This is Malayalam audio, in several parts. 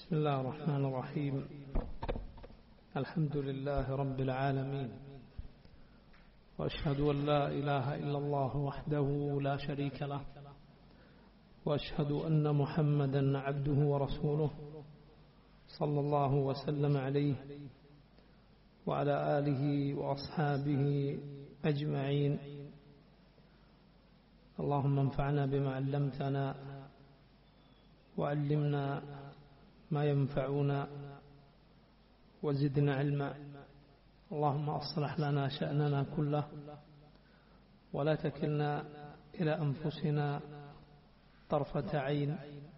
بسم الله الرحمن الرحيم الحمد لله رب العالمين وأشهد أن لا إله إلا الله وحده لا شريك له وأشهد أن محمدا عبده ورسوله صلى الله وسلم عليه وعلى آله وأصحابه أجمعين اللهم انفعنا بما علمتنا وعلمنا ما ينفعنا وزدنا علما اللهم أصلح لنا شأننا كله ولا تكلنا إلى أنفسنا طرفة عين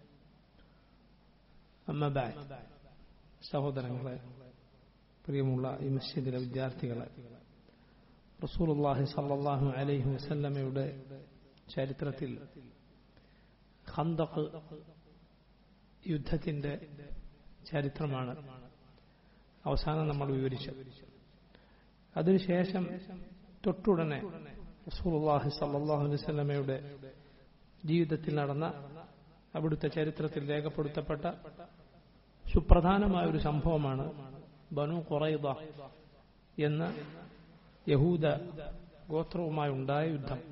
أما بعد സഹോദരങ്ങളെ പ്രിയമുള്ള ഈ മസ്ജിദിലെ വിദ്യാർത്ഥികളെ റസൂലുള്ളാഹി സല്ലല്ലാഹു അലൈഹി വസല്ലമയുടെ ചരിത്രത്തിൽ ഖന്തഖ് യുദ്ധത്തിന്റെ ചരിത്രമാണ് അവസാനം നമ്മൾ വിവരിച്ചത് അതിനുശേഷം തൊട്ടുടനെ റസൂലുള്ളാഹി സല്ലല്ലാഹു അലൈഹി വസല്ലമയുടെ ജീവിതത്തിൽ നടന്ന അവിടുത്തെ ചരിത്രത്തിൽ രേഖപ്പെടുത്തപ്പെട്ട സുപ്രധാനമായ ഒരു സംഭവമാണ് ബനു ഖുറൈദ എന്ന യഹൂദ ഗോത്രവുമായി ഉണ്ടായ യുദ്ധം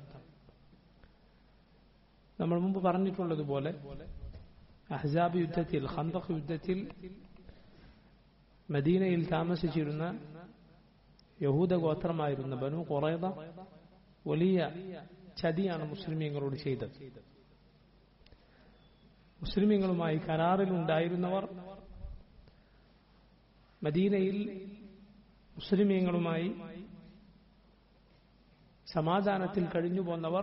നമ്മൾ മുമ്പ് പറഞ്ഞിട്ടുള്ളതുപോലെ അഹ്സാബ് യുദ്ധത്തിൽ ഖന്തഖ് യുദ്ധത്തിൽ മദീനയിൽ താമസിച്ചിരുന്ന യഹൂദ ഗോത്രമായിരുന്ന ബനു ഖുറൈദ വലിയ ചതിയാണ് മുസ്ലിമീങ്ങളോട് ചെയ്തത് മുസ്ലിമീങ്ങളുമായി കരാറിലുണ്ടായിരുന്നവർ മദീനയിൽ മുസ്ലിമീങ്ങളുമായി സമാധാനത്തിൽ കഴിഞ്ഞു പോന്നവർ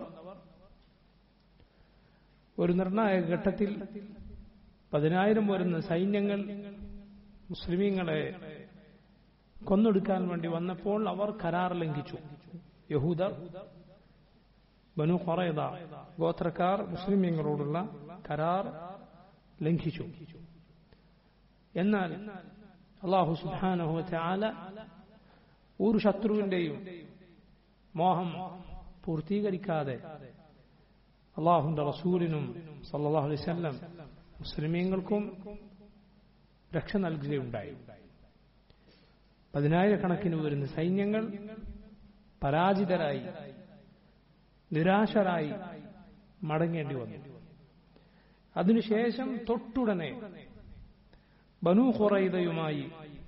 ഒരു നിർണായക ഘട്ടത്തിൽ പതിനായിരം വരുന്ന സൈന്യങ്ങൾ മുസ്ലിമീങ്ങളെ കൊന്നൊടുക്കാൻ വേണ്ടി വന്നപ്പോൾ അവർ കരാർ ലംഘിച്ചു യഹൂദ ബനു ഖറൈദ ഗോത്രക്കാർ മുസ്ലിമീങ്ങളോടുള്ള കരാർ ലംഘിച്ചു എന്നാൽ അള്ളാഹു സുബാനഹു ചാല ഒരു ശത്രുവിന്റെയും മോഹം പൂർത്തീകരിക്കാതെ അള്ളാഹുന്റെ റസൂലിനും സല്ലാഹു അലൈവല്ലം മുസ്ലിമീങ്ങൾക്കും രക്ഷ നൽകുകയുണ്ടായി പതിനായിരക്കണക്കിന് വരുന്ന സൈന്യങ്ങൾ പരാജിതരായി നിരാശരായി മടങ്ങേണ്ടി വന്നു അതിനുശേഷം തൊട്ടുടനെ ബനു ഖുറൈദയുമായി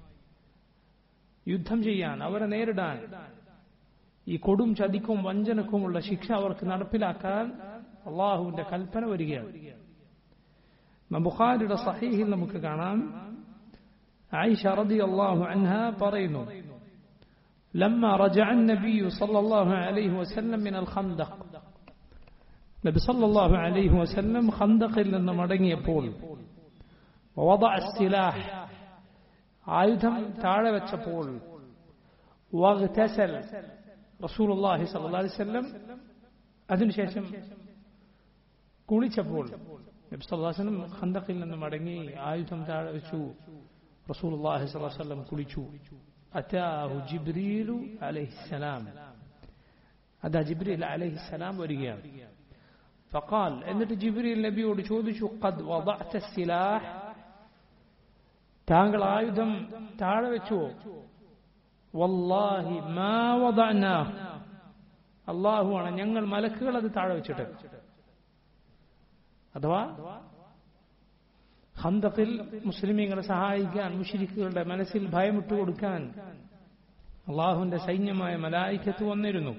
യുദ്ധം ചെയ്യാൻ അവരെ നേരിടാൻ ഈ കൊടും ചതിക്കും വഞ്ചനക്കുമുള്ള ശിക്ഷ അവർക്ക് നടപ്പിലാക്കാൻ അള്ളാഹുവിന്റെ കൽപ്പന വരികയാണ് ബുഖാരിയുടെ സഹീഹിൽ നമുക്ക് കാണാം ആയിഷ റതി അള്ളാഹു അൻഹ പറയുന്നു لما رجع النبي صلى الله عليه وسلم من الخندق നബി സല്ലല്ലാഹു അലൈഹി വസല്ലം ഖന്തഖിൽ നിന്ന് മടങ്ങിയപ്പോൾ ووضع السلاح ആയുധം താഴെ വെച്ചപ്പോൾ واغتسل رسول الله صلى الله عليه وسلم അതിനുശേഷം കുളിച്ചപ്പോൾ നബി സല്ലല്ലാഹു അലൈഹി വസല്ലം ഖന്തഖിൽ നിന്ന് മടങ്ങി ആയുധം താഴെ വെച്ചു റസൂലുള്ളാഹി സ്വല്ലല്ലാഹു അലൈഹി വസല്ലം കുളിച്ചു അതാഹു ജിബ്രീലു അലൈഹിസ്സലാം അതാ ജിബ്രീൽ അലൈഹിസ്സലാം വരികയാണ് فقال എന്നിട്ട് ജിബ്രീൽ നബിയോട് ചോദിച്ചു ഖദ് വദഅത السلاح താങ്കൾ ആയുധം താഴെ വെച്ചുവോ വല്ലാഹി മാ വദഅനാഹു അള്ളാഹുവാണ് ഞങ്ങൾ മലക്കുകൾ അത് താഴെ വെച്ചിട്ട് അഥവാ ഹന്തത്തിൽ മുസ്ലിമീങ്ങളെ സഹായിക്കാൻ മുഷിരിക്കുകളുടെ മനസ്സിൽ ഭയമിട്ട് കൊടുക്കാൻ അള്ളാഹുവിന്റെ സൈന്യമായ മലായിക്കത്ത് വന്നിരുന്നു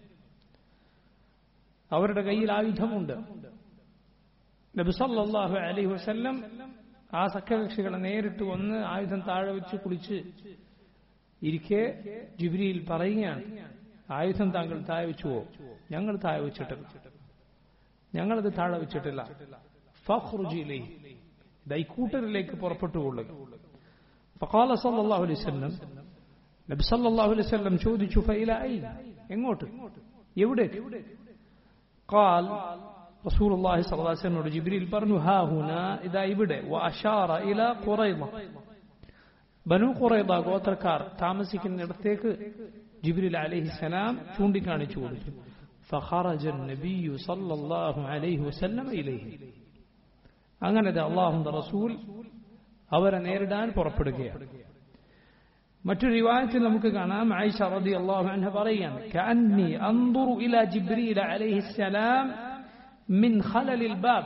അവരുടെ കയ്യിൽ ആയുധമുണ്ട് നബിസല്ലാഹു അലൈഹി വസല്ലം ആ സഖ്യകക്ഷികളെ നേരിട്ട് വന്ന് ആയുധം താഴെ വെച്ച് കുളിച്ച് ഇരിക്കെ ജിബ്രിയിൽ പറയുകയാണ് ആയുധം താങ്കൾ താഴെ വെച്ചുവോ ഞങ്ങൾ താഴെ വെച്ചിട്ടില്ല ഞങ്ങളത് താഴെ വെച്ചിട്ടില്ല ഫഖ്റുജിലേ ദൈക്കൂട്ടരിലേക്ക് പുറപ്പെട്ടുകൊള്ളുക ഫഖാല സല്ലല്ലാഹു അലൈഹി വസല്ലം നബി സല്ലല്ലാഹു അലൈഹി വസല്ലം ചോദിച്ചു ഫൈല ഐ എങ്ങോട്ട് എവിടെ قال رسول الله صلى الله عليه وسلم جبريل പറഞ്ഞു ها هنا ഇതാ ഇവിടെ واشار الى قريظه ബനു ഖുറൈദ ഗോത്രക്കാർ താമസിക്കുന്നിടത്തേക്ക് ജിബ്രിൽ അലൈഹിസ്സലാം ചൂണ്ടിക്കാണിച്ചു കൊടുത്തു فخرج النبي صلى الله عليه وسلم إليه അങ്ങനെ അള്ളാഹുന്റെ റസൂൽ അവരെ നേരിടാൻ പുറപ്പെടുകയാണ് മറ്റൊരു റിവായത്തിൽ നമുക്ക് കാണാം ആയിഷ റതി അള്ളാഹു അൻഹ പറയുകയാണ് كأني أنظر إلى جبريل عليه السلام من خلل الباب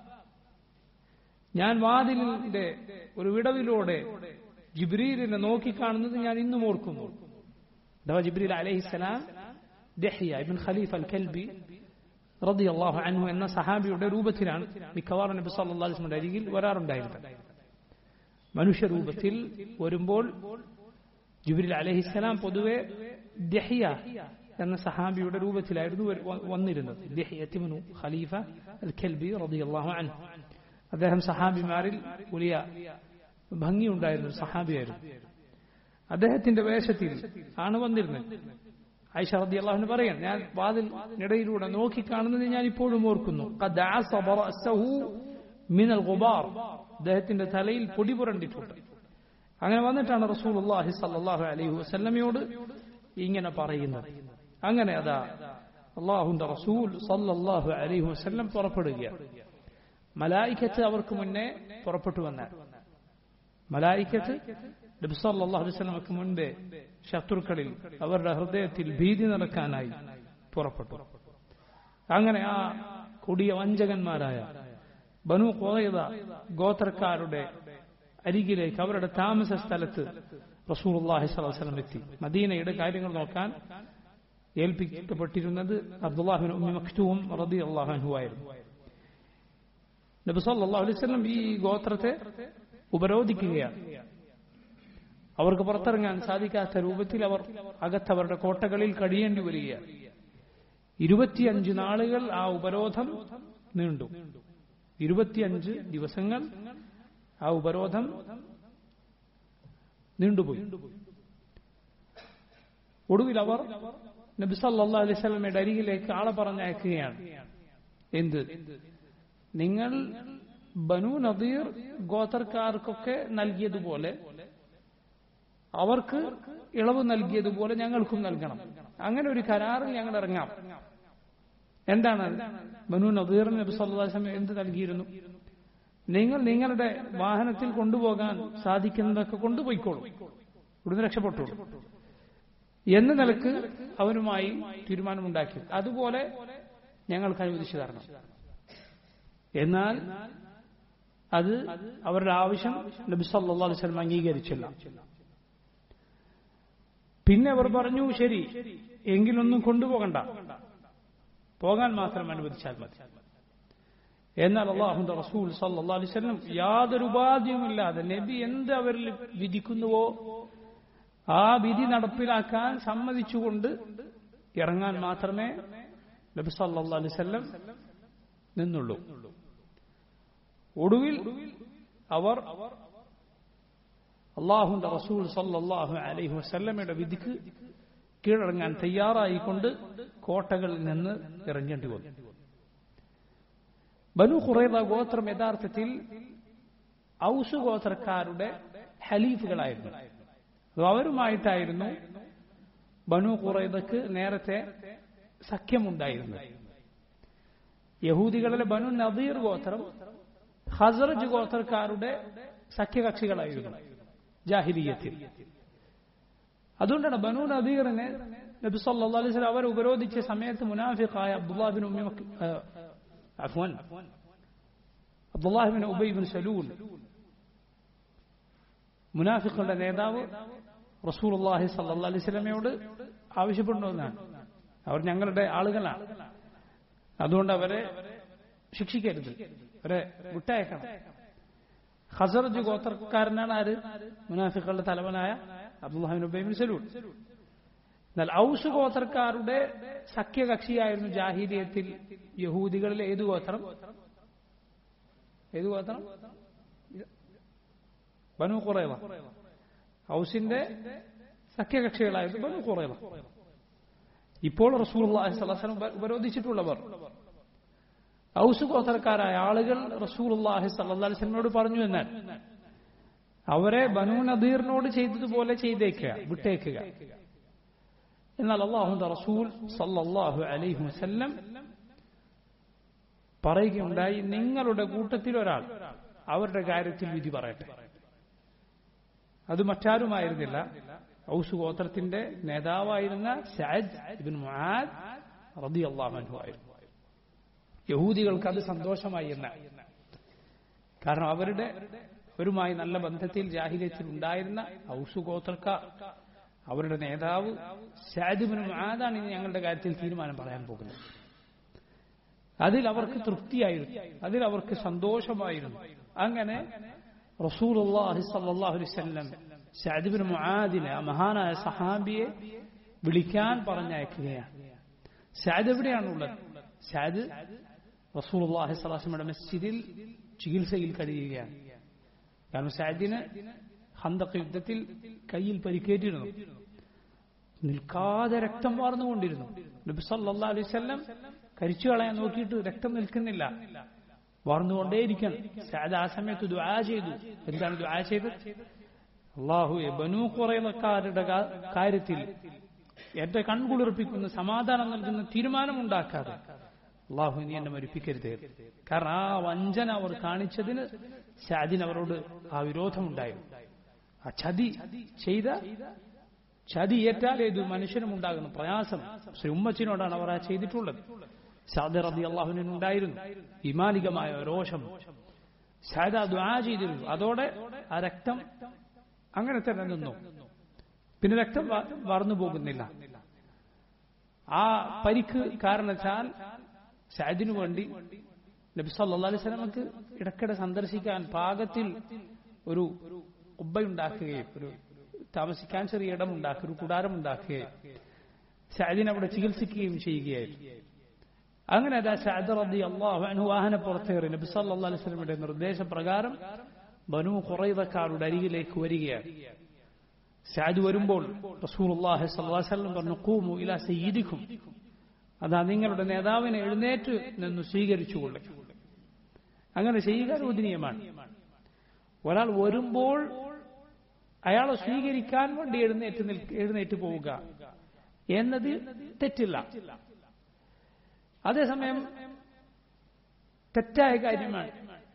ഞാൻ വാതിലിന്റെ ഒരു വിടവിലൂടെ ജിബ്രീലിനെ നോക്കിക്കാണുന്നത് ഞാൻ ഇന്നും ഓർക്കുന്നു അഥവാ ജിബ്രീൽ അലഹിസ്സലാം ദഹ്യ ഇബിൻ ഖലീഫ് അൽ കൽബി റതി അള്ളാഹു അൻഹു എന്ന സഹാബിയുടെ രൂപത്തിലാണ് മിക്കവാറും നബി സല്ലല്ലാഹു അലൈഹി വസല്ലം അരികിൽ വരാറുണ്ടായിരുന്നത് മനുഷ്യരൂപത്തിൽ വരുമ്പോൾ ജിബ്രീൽ അലഹിസ്സലാം പൊതുവെ ദഹ്യ എന്ന സഹാബിയുടെ രൂപത്തിലായിരുന്നു വന്നിരുന്നത് ദഹ്യത്തിമനു ഖലീഫ അൽ കൽബി റതി അള്ളാഹു അൻഹു അദ്ദേഹം സഹാബിമാരിൽ വലിയ ഭംഗിയുണ്ടായിരുന്ന സഹാബിയായിരുന്നു അദ്ദേഹത്തിന്റെ വേഷത്തിൽ ആണ് വന്നിരുന്നത് ഐഷ റതി അള്ളാഹുന് പറയാം ഞാൻ വാതിൽ ഇടയിലൂടെ നോക്കിക്കാണുന്നത് ഞാൻ ഇപ്പോഴും ഓർക്കുന്നു മിനൽ ഗുബാർ അദ്ദേഹത്തിന്റെ തലയിൽ പൊടി പുരണ്ടിട്ടുണ്ട് അങ്ങനെ വന്നിട്ടാണ് റസൂൽ അള്ളാഹി സല്ലാഹു അലൈഹി വസല്ലമയോട് ഇങ്ങനെ പറയുന്നത് അങ്ങനെ അതാ അള്ളാഹുന്റെ റസൂൽ സല്ലാഹു അലൈഹി വസല്ലം പുറപ്പെടുകയാണ് മലായിക്കത്ത് അവർക്ക് മുന്നേ പുറപ്പെട്ടു വന്നാൽ മലായിക്കത്ത് നബ്സല്ലാഹു അലൈവലമക്ക് മുൻപേ ശത്രുക്കളിൽ അവരുടെ ഹൃദയത്തിൽ ഭീതി നിറക്കാനായി പുറപ്പെട്ടു അങ്ങനെ ആ കൊടിയ വഞ്ചകന്മാരായ ബനു കോയത ഗോത്രക്കാരുടെ അരികിലേക്ക് അവരുടെ താമസ സ്ഥലത്ത് റസൂൽ അള്ളാഹി സ്വലം എത്തി മദീനയുടെ കാര്യങ്ങൾ നോക്കാൻ ഏൽപ്പിക്കപ്പെട്ടിരുന്നത് അബ്ദുല്ലാഹിൻ ഉമ്മി മക്തൂം റതി അള്ളാഹു ആയിരുന്നു നബി സല്ലല്ലാഹു അലൈഹി വസല്ലം ഈ ഗോത്രത്തെ ഉപരോധിക്കുകയാണ് അവർക്ക് പുറത്തിറങ്ങാൻ സാധിക്കാത്ത രൂപത്തിൽ അവർ അകത്തവരുടെ കോട്ടകളിൽ കഴിയേണ്ടി വരികയാണ് ഇരുപത്തിയഞ്ച് നാളുകൾ ആ ഉപരോധം നീണ്ടു ഇരുപത്തിയഞ്ച് ദിവസങ്ങൾ ആ ഉപരോധം നീണ്ടുപോയി ഒടുവിൽ അവർ നബി സല്ലല്ലാഹു അലൈഹി വസല്ലമയുടെ അരികിലേക്ക് ആളെ പറഞ്ഞയക്കുകയാണ് എന്ത് നിങ്ങൾ ബനു നദീർ ഗോത്രക്കാർക്കൊക്കെ നൽകിയതുപോലെ അവർക്ക് ഇളവ് നൽകിയതുപോലെ ഞങ്ങൾക്കും നൽകണം അങ്ങനെ ഒരു കരാറിൽ ഞങ്ങൾ ഇറങ്ങാം എന്താണ് ബനു നദീർ നബി സല്ലാസ്ലം എന്ത് നൽകിയിരുന്നു നിങ്ങൾ നിങ്ങളുടെ വാഹനത്തിൽ കൊണ്ടുപോകാൻ സാധിക്കുന്നതൊക്കെ കൊണ്ടുപോയിക്കോളൂ ഇവിടുന്ന് രക്ഷപ്പെട്ടോളൂ എന്ന നിലക്ക് അവരുമായി തീരുമാനമുണ്ടാക്കി അതുപോലെ ഞങ്ങൾക്ക് അനുവദിച്ചു തരണം എന്നാൽ അത് അവരുടെ ആവശ്യം നബി സല്ലാ അലൈവലം അംഗീകരിച്ചില്ല പിന്നെ അവർ പറഞ്ഞു ശരി എങ്കിലൊന്നും കൊണ്ടുപോകണ്ട പോകാൻ മാത്രം അനുവദിച്ചാൽ മതി എന്നാൽ അള്ളാഹുന്റെ റസൂൽ സല്ലാ അലൈവലം യാതൊരു ഉപാധിയുമില്ലാതെ നബി എന്ത് അവരിൽ വിധിക്കുന്നുവോ ആ വിധി നടപ്പിലാക്കാൻ സമ്മതിച്ചുകൊണ്ട് ഇറങ്ങാൻ മാത്രമേ നബി സല്ലാ അലൈവല്ലം നിന്നുള്ളൂ ഒടുവിൽ അവർ അള്ളാഹുന്റെ റസൂൽ സല്ലാഹു അലൈഹി വസല്ലമയുടെ വിധിക്ക് കീഴടങ്ങാൻ തയ്യാറായിക്കൊണ്ട് കോട്ടകളിൽ നിന്ന് ഇറങ്ങേണ്ടി വന്നു ബനു ഖുറൈദ ഗോത്രം യഥാർത്ഥത്തിൽ ഔസ് ഗോത്രക്കാരുടെ ഹലീഫുകളായിരുന്നു അവരുമായിട്ടായിരുന്നു ബനു ഖുറൈദക്ക് നേരത്തെ സഖ്യമുണ്ടായിരുന്നത് യഹൂദികളിലെ ബനു നദീർ ഗോത്രം ഹസറജ് ഗോത്രക്കാരുടെ സഖ്യകക്ഷികളായിരുന്നു ജാഹിലിയത്തിൽ അതുകൊണ്ടാണ് ബനു നദീറിനെ നബി സല്ലാ അലൈഹി സ്വലം അവർ ഉപരോധിച്ച സമയത്ത് മുനാഫിഖായ അബ്ദുല്ലാഹിബിൻ ഉമ്മി അഫ്വാൻ അബ്ദുല്ലാഹിബിൻ ഉബൈബിൻ സലൂൽ മുനാഫിഖുകളുടെ നേതാവ് റസൂൽ അള്ളാഹി സല്ലാ അലൈഹി സ്വലമയോട് ആവശ്യപ്പെടുന്നതാണ് അവർ ഞങ്ങളുടെ ആളുകളാണ് അതുകൊണ്ട് അവരെ ശിക്ഷിക്കരുത് അവരെ വിട്ടയക്കണം ഖസറജ് ഗോത്രക്കാരനാണ് ആര് മുനാഫിഖുകളുടെ തലവനായ അബ്ദുല്ലാഹിബിൻ ഉബൈബിൻ സലൂൽ എന്നാൽ ഔസ് ഗോത്രക്കാരുടെ സഖ്യകക്ഷിയായിരുന്നു ജാഹിലിയത്തിൽ യഹൂദികളിലെ ഏത് ഗോത്രം ഏത് ഗോത്രം ബനു കുറേവ ഔസിന്റെ സഖ്യകക്ഷികളായിരുന്നു ബനു കുറേവ ഇപ്പോൾ റസൂൽ അള്ളാഹിസ്ലാം ഉപരോധിച്ചിട്ടുള്ളവർ ഔസ് ഗോത്രക്കാരായ ആളുകൾ റസൂൽ അള്ളാഹി സല്ലാസ്ലമിനോട് പറഞ്ഞു എന്നാൽ അവരെ ബനു നദീറിനോട് ചെയ്തതുപോലെ ചെയ്തേക്കുക വിട്ടേക്കുക എന്നാൽ അള്ളാഹുന്റെ റസൂൽ സല്ലല്ലാഹു അലൈഹി വസല്ലം പറയുകയുണ്ടായി നിങ്ങളുടെ കൂട്ടത്തിൽ ഒരാൾ അവരുടെ കാര്യത്തിൽ വിധി പറയട്ടെ അത് മറ്റാരുമായിരുന്നില്ല ഔസ് ഗോത്രത്തിന്റെ നേതാവായിരുന്ന സഅദ് ഇബ്ൻ മുആദ് റളിയല്ലാഹു അൻഹു ആയിരുന്നു യഹൂദികൾക്ക് അത് സന്തോഷമായി എന്ന കാരണം അവരുടെ അവരുമായി നല്ല ബന്ധത്തിൽ ജാഹിര്യത്തിൽ ഉണ്ടായിരുന്ന ഔസ് ഗോത്രക്കാർ അവരുടെ നേതാവ് ഷാദിബിന് മുആദാണ് ഇനി ഞങ്ങളുടെ കാര്യത്തിൽ തീരുമാനം പറയാൻ പോകുന്നത് അതിൽ അവർക്ക് തൃപ്തിയായിരുന്നു അതിൽ അവർക്ക് സന്തോഷമായിരുന്നു അങ്ങനെ റസൂലുള്ളാഹി സ്വല്ലല്ലാഹു അലൈഹി വസല്ലം സഅദ്ബിൻ മുആദിനെ ആ മഹാനായ സഹാബിയെ വിളിക്കാൻ പറഞ്ഞയക്കുകയാണ് സഅദ് എവിടെയാണുള്ളത് സഅദ് റസൂലുള്ളാഹി സ്വല്ലല്ലാഹു അലൈഹി വസല്ലമയുടെ മസ്ജിദിൽ ചികിത്സയിൽ കഴിയുകയാണ് കാരണം സഅദിന് ഹന്തഖ് യുദ്ധത്തിൽ കയ്യിൽ പരിക്കേറ്റിരുന്നു നിൽക്കാതെ രക്തം വാർന്നുകൊണ്ടിരുന്നു നബി സല്ലല്ലാഹു അലൈഹി വസല്ലം കരിച്ചു കളയാൻ നോക്കിയിട്ട് രക്തം നിൽക്കുന്നില്ല വാർന്നുകൊണ്ടേയിരിക്കണം സഅദ് ആ സമയത്ത് ദുആ ചെയ്തു എന്താണ് ദുആ ചെയ്തത് അള്ളാഹു ബനു കുറയക്കാരുടെ കാര്യത്തിൽ എന്റെ കൺകുളിർപ്പിക്കുന്ന സമാധാനം നൽകുന്ന തീരുമാനമുണ്ടാക്കാതെ അള്ളാഹു നീ എന്നെ മരിപ്പിക്കരുത് കാരണം ആ വഞ്ചന അവർ കാണിച്ചതിന് ഷാദിന് അവരോട് ആ വിരോധമുണ്ടായിരുന്നു ആ ചതി ചെയ്ത ചതി ഏറ്റാൽ ഏത് മനുഷ്യനും ഉണ്ടാകുന്ന പ്രയാസം ശ്രീ ഉമ്മച്ചിനോടാണ് അവർ ആ ചെയ്തിട്ടുള്ളത് സാദർ റബി അള്ളാഹുവിനുണ്ടായിരുന്നു ഇമാനികമായ രോഷം ഷാദ ദ്വാ ചെയ്തിരുന്നു അതോടെ ആ രക്തം അങ്ങനെ തന്നെ നിന്നു പിന്നെ രക്തം വാർന്നു പോകുന്നില്ല ആ പരിക്ക് കാരണത്താൽ ഷാദിനു വേണ്ടി നബി സല്ലാ അലൈഹി സ്വലമക്ക് ഇടയ്ക്കിടെ സന്ദർശിക്കാൻ പാകത്തിൽ ഒരു ഉബ്ബയുണ്ടാക്കുകയും ഒരു താമസിക്കാൻ ചെറിയ ഇടമുണ്ടാക്കുക ഒരു കൂടാരം ഉണ്ടാക്കുകയും ഷാദിനെ അവിടെ ചികിത്സിക്കുകയും ചെയ്യുകയായിരുന്നു അങ്ങനെ അതാ ഷാദ് റബി അള്ളാഹു അനു വാഹന പുറത്തേറി നബി സല്ലാ അലൈഹി സ്വലമിന്റെ നിർദ്ദേശപ്രകാരം ബനു ഖുറൈദക്കാരുടെ അരികിലേക്ക് വരികയാണ് ഷാദ് വരുമ്പോൾ റസൂലുള്ളാഹി സ്വല്ലല്ലാഹു അലൈഹി വസല്ലം പറഞ്ഞു ഖൂമു ഇലാ സയ്യിദിക്കും അതാ നിങ്ങളുടെ നേതാവിനെ എഴുന്നേറ്റ് നിന്ന് സ്വീകരിച്ചുകൊള്ളു അങ്ങനെ ചെയ്യുക രോധനീയമാണ് ഒരാൾ വരുമ്പോൾ അയാളെ സ്വീകരിക്കാൻ വേണ്ടി എഴുന്നേറ്റ് എഴുന്നേറ്റ് പോവുക എന്നത് തെറ്റില്ല അതേസമയം തെറ്റായ കാര്യമാണ്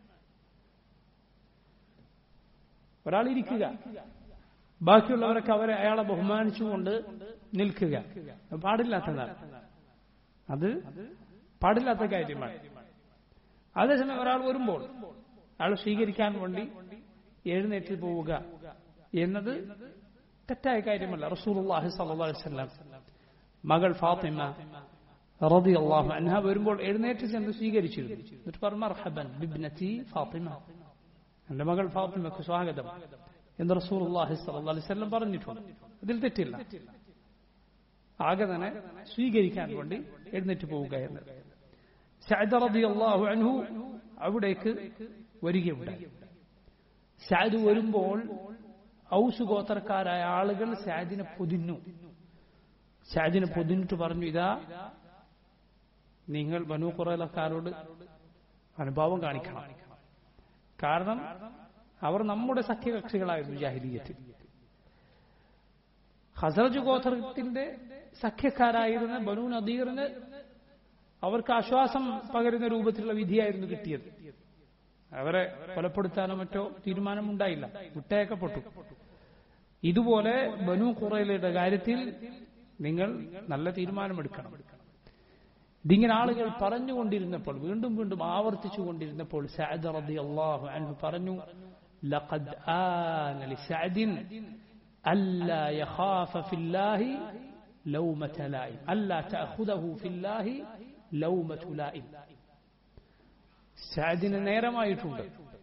ഒരാൾ ഇരിക്കുക ബാക്കിയുള്ളവരൊക്കെ അവരെ അയാളെ ബഹുമാനിച്ചുകൊണ്ട് നിൽക്കുക പാടില്ലാത്തതാണ് അത് പാടില്ലാത്ത കാര്യമാണ് അതേസമയം ഒരാൾ വരുമ്പോൾ അയാൾ സ്വീകരിക്കാൻ വേണ്ടി എഴുന്നേറ്റ് പോവുക എന്നത് തെറ്റായ കാര്യമല്ല റസൂലുള്ളാഹി സ്വല്ലല്ലാഹു അലൈഹി വസല്ലം മകൾ ഫാത്തിമ റളിയല്ലാഹു അൻഹ വരുമ്പോൾ എഴുന്നേറ്റ് ചെന്ന് സ്വീകരിച്ചിരുന്നു എന്നിട്ട് പറഞ്ഞു മർഹബൻ ബിബ്നതി ഫാത്തിമ എന്റെ മകൾ ഫാത്തിമക്ക് സ്വാഗതം എന്ന് റസൂലുള്ളാഹി സ്വല്ലല്ലാഹു അലൈഹി വസല്ലം പറഞ്ഞിട്ടുണ്ട് അതിൽ തെറ്റില്ല ആകെ തന്നെ സ്വീകരിക്കാൻ വേണ്ടി എഴുന്നേറ്റ് പോവുക എന്നത് സഅദ് റളിയല്ലാഹു അൻഹു അവിടേക്ക് വരികയുണ്ടായി സഅദ് വരുമ്പോൾ ഔസ് ഗോത്രക്കാരായ ആളുകൾ സഅദിനെ പൊതിഞ്ഞു സഅദിനെ പൊതിഞ്ഞിട്ട് പറഞ്ഞു ഇതാ നിങ്ങൾ ബനു കുറലക്കാരോട് അനുഭാവം കാണിക്കണം കാരണം അവർ നമ്മുടെ സഖ്യകക്ഷികളായിരുന്നു ജാഹിലീയത്തിൽ ഹസറജ് ഗോത്രത്തിന്റെ സഖ്യക്കാരായിരുന്ന ബനു നദീറിന് അവർക്ക് ആശ്വാസം പകരുന്ന രൂപത്തിലുള്ള വിധിയായിരുന്നു കിട്ടിയത് അവരെ കൊലപ്പെടുത്താനോ മറ്റോ തീരുമാനമുണ്ടായില്ല വിട്ടയക്കപ്പെട്ടു ഇതുപോലെ ബനു കുറയിലയുടെ കാര്യത്തിൽ നിങ്ങൾ നല്ല തീരുമാനമെടുക്കണം ഇതിങ്ങനെ ആളുകൾ പറഞ്ഞുകൊണ്ടിരുന്നപ്പോൾ വീണ്ടും വീണ്ടും ആവർത്തിച്ചു കൊണ്ടിരുന്നപ്പോൾ സഅദ് റളിയല്ലാഹു അൻഹു പറഞ്ഞു ലഖദ് ആന ലിസഅദിൻ അല്ലാ യഖാഫ ഫില്ലാഹി ലൗമത ലായിം അല്ലാ തഅഖുദഹു ഫില്ലാഹി ലൗമത ലായിം സഅദിന് നേരമായിട്ടുണ്ട്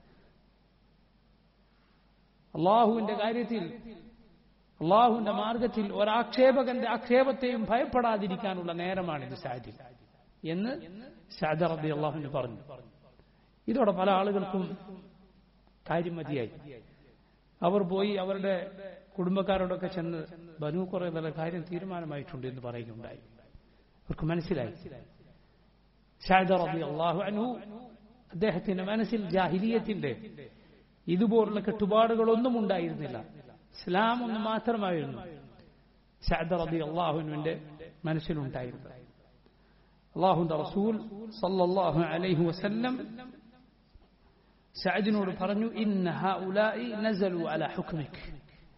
അള്ളാഹുവിന്റെ കാര്യത്തിൽ അള്ളാഹുവിന്റെ മാർഗത്തിൽ ഒരാക്ഷേപകന്റെ ആക്ഷേപത്തെയും ഭയപ്പെടാതിരിക്കാനുള്ള നേരമാണിത് സാദിൽ എന്ന് ഷാദ റബി അള്ളാഹുവിന് പറഞ്ഞു ഇതോടെ പല ആളുകൾക്കും കാര്യം മതിയായി അവർ പോയി അവരുടെ കുടുംബക്കാരോടൊക്കെ ചെന്ന് ബനു കുറെ നല്ല കാര്യം തീരുമാനമായിട്ടുണ്ട് എന്ന് പറയുകയുണ്ടായി അവർക്ക് മനസ്സിലായി ഷാദ റബി അള്ളാഹു അനു അദ്ദേഹത്തിന്റെ മനസ്സിൽ ജാഹിലിയത്തിന്റെ ഇതുപോലുള്ള കെട്ടുപാടുകളൊന്നും ഉണ്ടായിരുന്നില്ല ഇസ്ലാം ഒന്ന് മാത്രമായിരുന്നു ഷാദ റബി അള്ളാഹുവിന്റെ മനസ്സിലുണ്ടായിരുന്നത് അള്ളാഹുന്റെ റസൂൽ സല്ലല്ലാഹു അലൈഹി വസല്ലം സഅദിനോട് പറഞ്ഞു ഇന്ന ഹഉലാഇ നസലു അലാ ഹുക്മിക്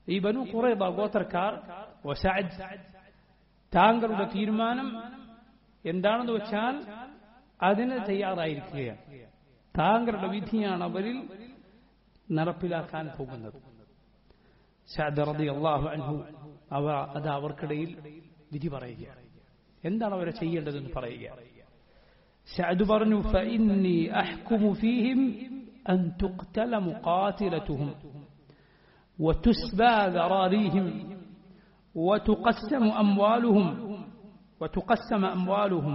ഈ ബനു കുറേബ ഗോത്രക്കാർ വസഅദ് താങ്കളുടെ തീരുമാനം എന്താണെന്ന് വെച്ചാൽ അതിന് തയ്യാറായിരിക്കുകയാണ് താങ്കളുടെ വിധിയാണ് അവരിൽ നടപ്പിലാക്കാൻ പോകുന്നത് സഅദ് റളിയല്ലാഹു അൻഹു അവ അത് അവർക്കിടയിൽ വിധി പറയുകയാണ് എന്താണ് അവരെ ചെയ്യേണ്ടതെന്ന് പറയുക സഅദ് പറഞ്ഞു فإني أحكم فيهم أن تقتل مقاتلتهم وتسبى ذراريهم وتقسم أموالهم وتقسم أموالهم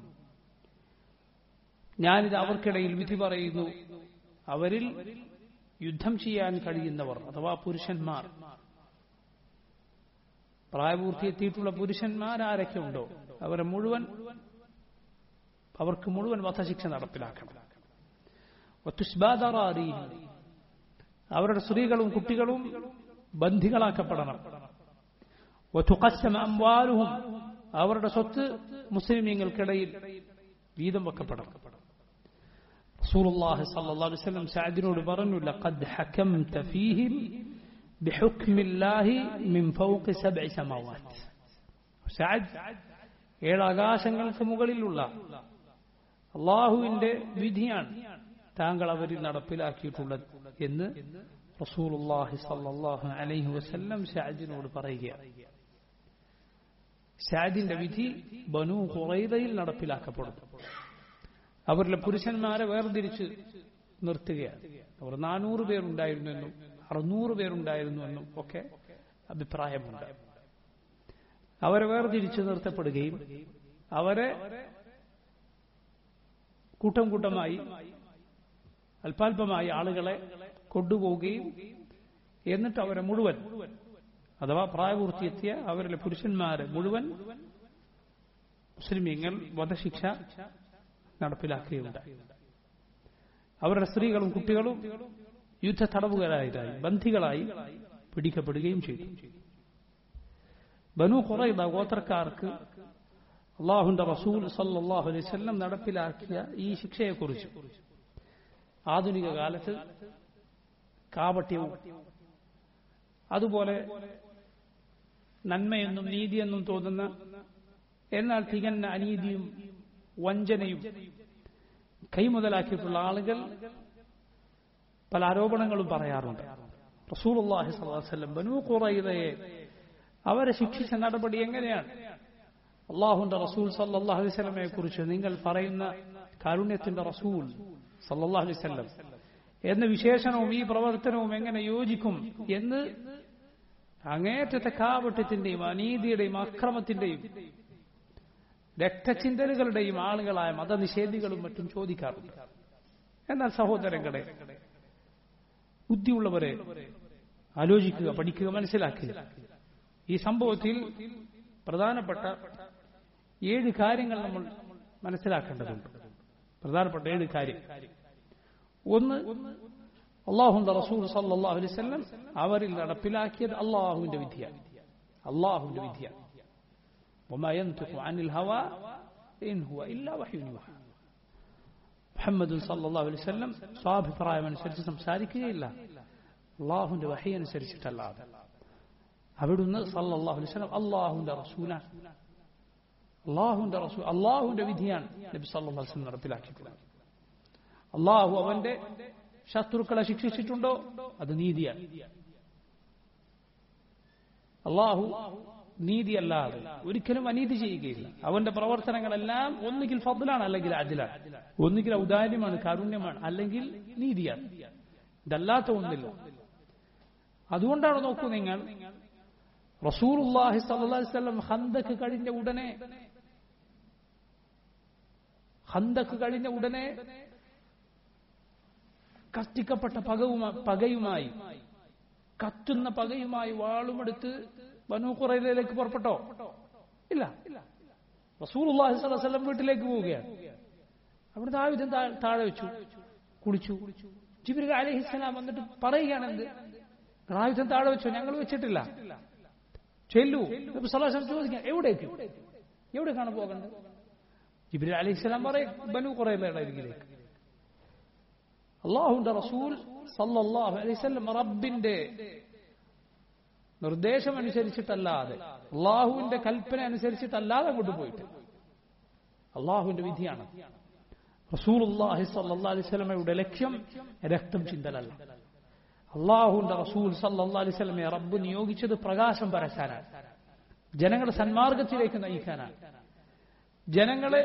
ഞാനിത് അവർക്കിടയിൽ വിധി പറയുന്നു അവരിൽ യുദ്ധം ചെയ്യാൻ കഴിയുന്നവർ അഥവാ പുരുഷന്മാർ പ്രായപൂർത്തിയെത്തിയിട്ടുള്ള പുരുഷന്മാർ ആരൊക്കെ ഉണ്ടോ അവരെ മുഴുവൻ അവർക്ക് മുഴുവൻ വധശിക്ഷ നടപ്പിലാക്കണം ഒത്തുഷ്ബാദറാറിയും അവരുടെ സ്ത്രീകളും കുട്ടികളും ബന്ധികളാക്കപ്പെടണം ഒത്തുക്കസ്സമ അംവാലുഹും അവരുടെ സ്വത്ത് മുസ്ലിമീങ്ങൾക്കിടയിൽ വീതം വെക്കപ്പെടണം റസൂലുള്ളാഹി സ്വല്ലല്ലാഹു അലൈഹി വസല്ലം സഅദിനോട് പറഞ്ഞു ലഖദ് ഹകംത ഫീഹിം ബിഹുക്മില്ലാഹി മിൻ ഫൗഖി സബ്ഇ സമാവാത്ത് സഅദ് ഏഴ് ആകാശങ്ങൾക്ക് മുകളിലുള്ള അള്ളാഹുവിന്റെ വിധിയാണ് താങ്കൾ അവരിൽ നടപ്പിലാക്കിയിട്ടുള്ളത് എന്ന് റസൂലുള്ളാഹി സ്വല്ലല്ലാഹു അലൈഹി വസല്ലം സഅദിനോട് പറയുകയാണ് സഅദിന്റെ വിധി ബനു ഖുറൈദയിൽ നടപ്പിലാക്കപ്പെടുന്നു അവരിലെ പുരുഷന്മാരെ വേർതിരിച്ച് നിർത്തുകയാണ് അവർ നാനൂറ് പേരുണ്ടായിരുന്നെന്നും അറുന്നൂറ് പേരുണ്ടായിരുന്നുവെന്നും ഒക്കെ അഭിപ്രായമുണ്ട് അവരെ വേർതിരിച്ച് നിർത്തപ്പെടുകയും അവരെ കൂട്ടം കൂട്ടമായി അല്പാൽപമായി ആളുകളെ കൊണ്ടുപോവുകയും എന്നിട്ട് അവരെ മുഴുവൻ അഥവാ പ്രായപൂർത്തിയെത്തിയ അവരിലെ പുരുഷന്മാരെ മുഴുവൻ മുസ്ലിമീങ്ങൾ വധശിക്ഷ നടപ്പിലാക്കുകയുണ്ടായി അവരുടെ സ്ത്രീകളും കുട്ടികളും യുദ്ധ തടവുകാരായി ബന്ധികളായി പിടിക്കപ്പെടുകയും ചെയ്തു ബനു കുറൈദ ഗോത്രക്കാർക്ക് അള്ളാഹുന്റെ റസൂൽ സല്ലാഹു അലൈഹി വസല്ലം നടപ്പിലാക്കിയ ഈ ശിക്ഷയെക്കുറിച്ച് ആധുനിക കാലത്ത് കാപട്യവും അതുപോലെ നന്മയെന്നും നീതിയെന്നും തോന്നുന്ന എന്നാൽ തികഞ്ഞ അനീതിയും വഞ്ചനയും കൈമുതലാക്കിയിട്ടുള്ള ആളുകൾ പല ആരോപണങ്ങളും പറയാറുണ്ട് റസൂലുള്ളാഹി സ്വല്ലല്ലാഹു അലൈഹി വസല്ലം ബനൂ ഖുറൈദയെ അവരെ ശിക്ഷിച്ച നടപടി എങ്ങനെയാണ് അള്ളാഹുന്റെ റസൂൽ സല്ലല്ലാഹു അലൈഹി വസല്ലമയെ കുറിച്ച് നിങ്ങൾ പറയുന്ന കാരുണ്യത്തിന്റെ റസൂൽ സല്ലല്ലാഹു അലൈഹി വസല്ലം എന്ന വിശേഷണവും ഈ പ്രവർത്തനവും എങ്ങനെ യോജിക്കും എന്ന് അങ്ങേറ്റത്തെ കാവട്യത്തിന്റെയും അനീതിയുടെയും അക്രമത്തിന്റെയും രക്തചിന്തലുകളുടെയും ആളുകളായ മതനിഷേധികളും മറ്റും ചോദിക്കാറുണ്ട് എന്നാൽ സഹോദരങ്ങളെ ബുദ്ധിയുള്ളവരെ ആലോചിക്കുക പഠിക്കുക മനസ്സിലാക്കുക ഈ സംഭവത്തിൽ പ്രധാനപ്പെട്ട ഏഴ് കാര്യങ്ങൾ നമ്മൾ മനസ്സിലാക്കേണ്ടതുണ്ട് പ്രധാനപ്പെട്ട ഏഴ് കാര്യം ഒന്ന് അള്ളാഹുന്റെ റസൂൽ സല്ലാഹു അലൈഹി വസല്ലം അവരിൽ നടപ്പിലാക്കിയത് അള്ളാഹുവിന്റെ വിധിയാണ് അള്ളാഹുവിന്റെ വിധിയാണ് وما ينطق عن الهوى إن هو إلا وحي يوحى മുഹമ്മദ് സല്ലാ അലൈഹി വസല്ലം സ്വാഭിപ്രായം അനുസരിച്ച് സംസാരിക്കുകയില്ല അള്ളാഹുന്റെ വഹി അനുസരിച്ചിട്ടല്ലാതെ അവിടുന്ന് സല്ലാഹു അലൈഹി വസല്ലം അള്ളാഹുന്റെ റസൂലാണ് അള്ളാഹുന്റെ റസൂൽ അള്ളാഹുന്റെ വിധിയാണ് നബി സല്ലാ അലൈഹി വസല്ലം നടപ്പിലാക്കിയിട്ടുള്ളത് അള്ളാഹു അവന്റെ ശത്രുക്കളെ ശിക്ഷിച്ചിട്ടുണ്ടോ അത് നീതിയാണ് അള്ളാഹു നീതിയല്ലാതെ ഒരിക്കലും അനീതി ചെയ്യുകയില്ല അവന്റെ പ്രവർത്തനങ്ങളെല്ലാം ഒന്നുകിൽ ഫضലാണ് അല്ലെങ്കിൽ അജിലാണ് ഒന്നുകിൽ ഔദാര്യമാണ് കാരുണ്യമാണ് അല്ലെങ്കിൽ നീതിയാണ് ഇതല്ലാത്ത ഒന്നില്ല അതുകൊണ്ടാണ് നോക്കൂ നിങ്ങൾ റസൂലുള്ളാഹി സ്വല്ലല്ലാഹി അലൈഹി വസല്ലം ഹന്തക്ക് കഴിഞ്ഞ ഉടനെ ഹന്തക്ക് കഴിഞ്ഞ ഉടനെ കത്തിക്കപ്പെട്ട പകവുമാ പകയുമായി കത്തുന്ന പകയുമായി വാളുമെടുത്ത് ബനു ഖുറൈലയിലേക്ക് പുറപ്പെട്ടോ ഇല്ല റസൂലുള്ളാഹി സ്വല്ലല്ലാഹു അലൈഹി വസല്ലം വീട്ടിലേക്ക് പോവുകയാണ് അവിടുത്തെ ആയുധം താഴെ വെച്ചു കുളിച്ചു ജിബ്രീൽ അലൈഹിസ്സലാം വന്നിട്ട് പറയുകയാണ് എന്ത് ആയുധം താഴെ വെച്ചോ ഞങ്ങൾ വെച്ചിട്ടില്ല ചെല്ലു നബി സല്ലല്ലാഹു അലൈഹി വസല്ലം ചോദിക്കാം എവിടേക്ക് എവിടേക്കാണ് പോകേണ്ടത് ജിബ്രീൽ അലൈഹിസ്സലാം പറയും ബനു ഖുറൈലയുടെ അരികിലേക്ക് അള്ളാഹുന്റെ റസൂൽ സല്ലല്ലാഹു അലൈഹി വസല്ലം റബ്ബിന്റെ നിർദ്ദേശം അനുസരിച്ചിട്ടല്ലാതെ അള്ളാഹുവിന്റെ കൽപ്പന അനുസരിച്ചിട്ടല്ലാതെ അങ്ങോട്ട് പോയിട്ട് അള്ളാഹുവിന്റെ വിധിയാണ് റസൂലുള്ളാഹി സല്ലല്ലാഹു അലൈഹി വസല്ലമയുടെ ലക്ഷ്യം രക്തം ചിന്തലല്ല അള്ളാഹുവിന്റെ റസൂൽ സല്ലല്ലാഹു അലൈഹി വസല്ലമയെ റബ്ബ് നിയോഗിച്ചത് പ്രകാശം പരക്കാനാണ് ജനങ്ങളെ സന്മാർഗത്തിലേക്ക് നയിക്കാനാണ് ജനങ്ങളെ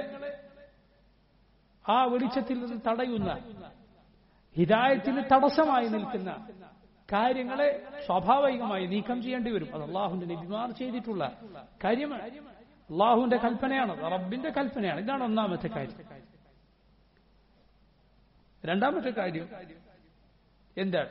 ആ വെളിച്ചത്തിൽ നിന്ന് തടയുന്ന ഹിദായത്തിന് തടസ്സമായി നിൽക്കുന്ന കാര്യങ്ങളെ സ്വാഭാവികമായി നീക്കം ചെയ്യേണ്ടി വരും അത് അള്ളാഹുവിന്റെ നബിമാർ ചെയ്തിട്ടുള്ള കാര്യമാണ് അള്ളാഹുവിന്റെ കൽപ്പനയാണ് റബ്ബിന്റെ കൽപ്പനയാണ് ഇതാണ് ഒന്നാമത്തെ കാര്യം രണ്ടാമത്തെ കാര്യം എന്താണ്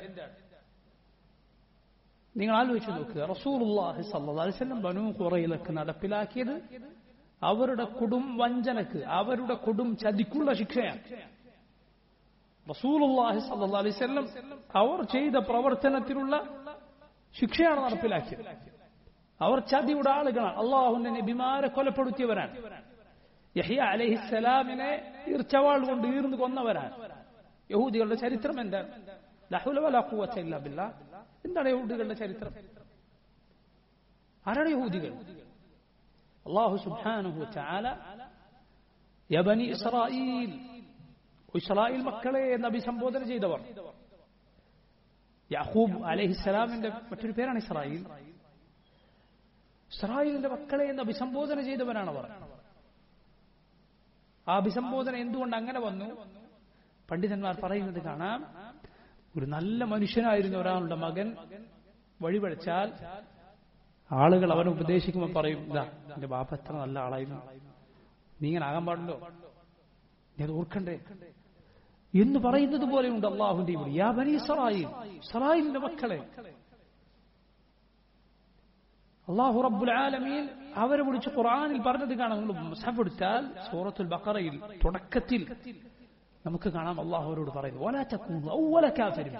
നിങ്ങൾ ആലോചിച്ച് നോക്കുക റസൂലുള്ളാഹി സല്ലല്ലാഹു അലൈഹി വസല്ലം ബനൂ ഖുറൈലക്ക് നടപ്പിലാക്കിയത് അവരുടെ കൊടും വഞ്ചനക്ക് അവരുടെ കൊടും ചതിക്കുള്ള ശിക്ഷയാണ് റസൂലുള്ളാഹി സല്ലല്ലാഹു അലൈഹി വസല്ലം അവർ ചെയ്ത പ്രവർത്തനത്തിലുള്ള ശിക്ഷയാണ് നടപ്പിലാക്കിയത് അവർ ചതിയുടെ ആളുകളാണ് അള്ളാഹുന്റെ നബിമാരെ കൊലപ്പെടുത്തിയവരാണ് യഹിയ അലഹിസ്സലാമിനെ ഈർച്ചവാൾ കൊണ്ട് ഈർന്നു കൊന്നവരാണ് യഹൂദികളുടെ ചരിത്രം എന്താണ് ലഹുല വലാ ഖുവത ഇല്ലാ ബില്ലാ എന്താണ് യഹൂദികളുടെ ചരിത്രം ആരാണ് യഹൂദികൾ അള്ളാഹു സുബ്ഹാനഹു വതആല യ ബനി ഇസ്രായീൽ ഇസ്രായേൽ മക്കളെ എന്ന് അഭിസംബോധന ചെയ്തവർ യാഹൂബ് അലഹിസ്സലാമിന്റെ മറ്റൊരു പേരാണ് ഇസ്രായേൽ ഇസ്രായേലിന്റെ മക്കളെ എന്ന് അഭിസംബോധന ചെയ്തവരാണ് അവർ ആ അഭിസംബോധന എന്തുകൊണ്ട് അങ്ങനെ വന്നു പണ്ഡിതന്മാർ പറയുന്നത് കാണാം ഒരു നല്ല മനുഷ്യനായിരുന്ന ഒരാളുടെ മകൻ വഴിപഴച്ചാൽ ആളുകൾ അവനെ ഉപദേശിക്കുമ്പോൾ പറയും ഇതാ എന്റെ ബാപ്പ എത്ര നല്ല ആളായിരുന്നു നീ ഇങ്ങനെ ആകാൻ പാടുണ്ടോ നീ അത് ഓർക്കണ്ടേ എന്ന് പറയുന്നത് പോലെയുണ്ട് അള്ളാഹുന്റെ ഇവിടെ യാ ബനി സറായിൽ സറായിലിന്റെ മക്കളെ അള്ളാഹു റബ്ബുൽ ആലമീൻ അവരെ വിളിച്ച് ഖുർആനിൽ പറഞ്ഞത് കാണാം നിങ്ങൾ മുസാഫ് എടുത്താൽ സൂറത്തുൽ ബഖറയിൽ തുടക്കത്തിൽ നമുക്ക് കാണാം അള്ളാഹു അവരോട് പറയുന്നു "വലാ തകൂനു അവ്വല കാഫിരിൻ."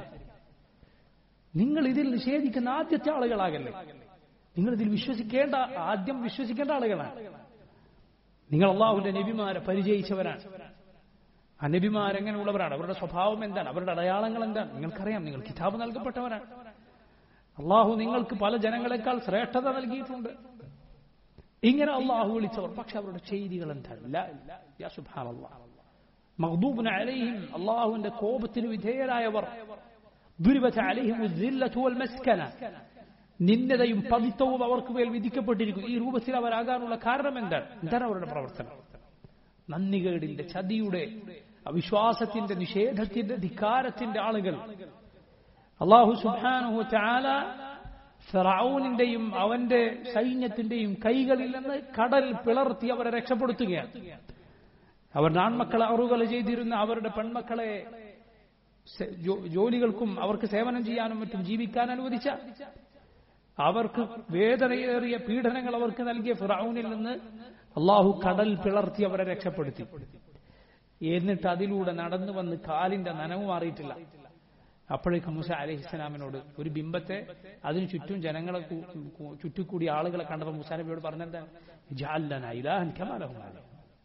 നിങ്ങൾ ഇതിൽ നിഷേധിക്കുന്ന ആദ്യത്തെ ആളുകളാകല്ലേ നിങ്ങൾ ഇതിൽ വിശ്വസിക്കേണ്ട ആദ്യം വിശ്വസിക്കേണ്ട ആളുകളാണ് നിങ്ങൾ അള്ളാഹുവിന്റെ നബിമാരെ പരിചയിച്ചവരാണ് ആ നബിമാരെങ്ങനെയുള്ളവരാണ് അവരുടെ സ്വഭാവം എന്താണ് അവരുടെ അടയാളങ്ങൾ എന്താണ് നിങ്ങൾക്കറിയാം നിങ്ങൾ കിതാബ് നൽകപ്പെട്ടവരാണ് അള്ളാഹു നിങ്ങൾക്ക് പല ജനങ്ങളെക്കാൾ ശ്രേഷ്ഠത നൽകിയിട്ടുണ്ട് ഇങ്ങനെ അള്ളാഹു വിളിച്ചവർ പക്ഷെ അവരുടെ ചെയ്തികൾ എന്താണ് ലാ, യാ സുബ്ഹാനല്ലാഹ്. മഗ്ദൂബുന അലൈഹിം അള്ളാഹുവിന്റെ കോപത്തിന് വിധേയരായവർ ദുരിബത്ത് അലൈഹിം ഉദ്ദില്ലത്തു വൽ മസ്കന നിന്ദതയും പതിത്വവും അവർക്ക് മേൽ വിധിക്കപ്പെട്ടിരിക്കും ഈ രൂപത്തിൽ അവരാകാനുള്ള കാരണം എന്താണ് എന്താണ് അവരുടെ പ്രവർത്തനം നന്ദികേടിന്റെ ചതിയുടെ അവിശ്വാസത്തിന്റെ നിഷേധത്തിന്റെ ധിക്കാരത്തിന്റെ ആളുകൾ അള്ളാഹു സുബ്ഹാനഹു ചാല ഫിറൌനിന്റെയും അവന്റെ സൈന്യത്തിന്റെയും കൈകളിൽ നിന്ന് കടൽ പിളർത്തി അവരെ രക്ഷപ്പെടുത്തുകയാണ് അവരുടെ ആൺമക്കളെ അറുകല ചെയ്തിരുന്ന അവരുടെ പെൺമക്കളെ സെ- ജോ- ജോലികൾക്കും അവർക്ക് സേവനം ചെയ്യാനും മറ്റും ജീവിക്കാൻ അനുവദിച്ച അവർക്ക് വേദനയേറിയ പീഡനങ്ങൾ അവർക്ക് നൽകിയ ഫിറൌനിൽ നിന്ന് അള്ളാഹു കടൽ പിളർത്തി അവരെ രക്ഷപ്പെടുത്തി എന്നിട്ട് അതിലൂടെ നടന്നു വന്ന് കാലിന്റെ നനവ് മാറിയിട്ടില്ല അപ്പോഴേക്കും മൂസ അലഹിസ്സലാമിനോട് ഒരു ബിംബത്തെ അതിനു ചുറ്റും ജനങ്ങളെ കൂ- കൂ- ചുറ്റിക്കൂടി ആളുകളെ കണ്ടപ്പോൾ മൂസാ നബിയോട് പറഞ്ഞെന്താണ് ജാലന ഇലാഹൻ കമാലഹും അലൈഹി.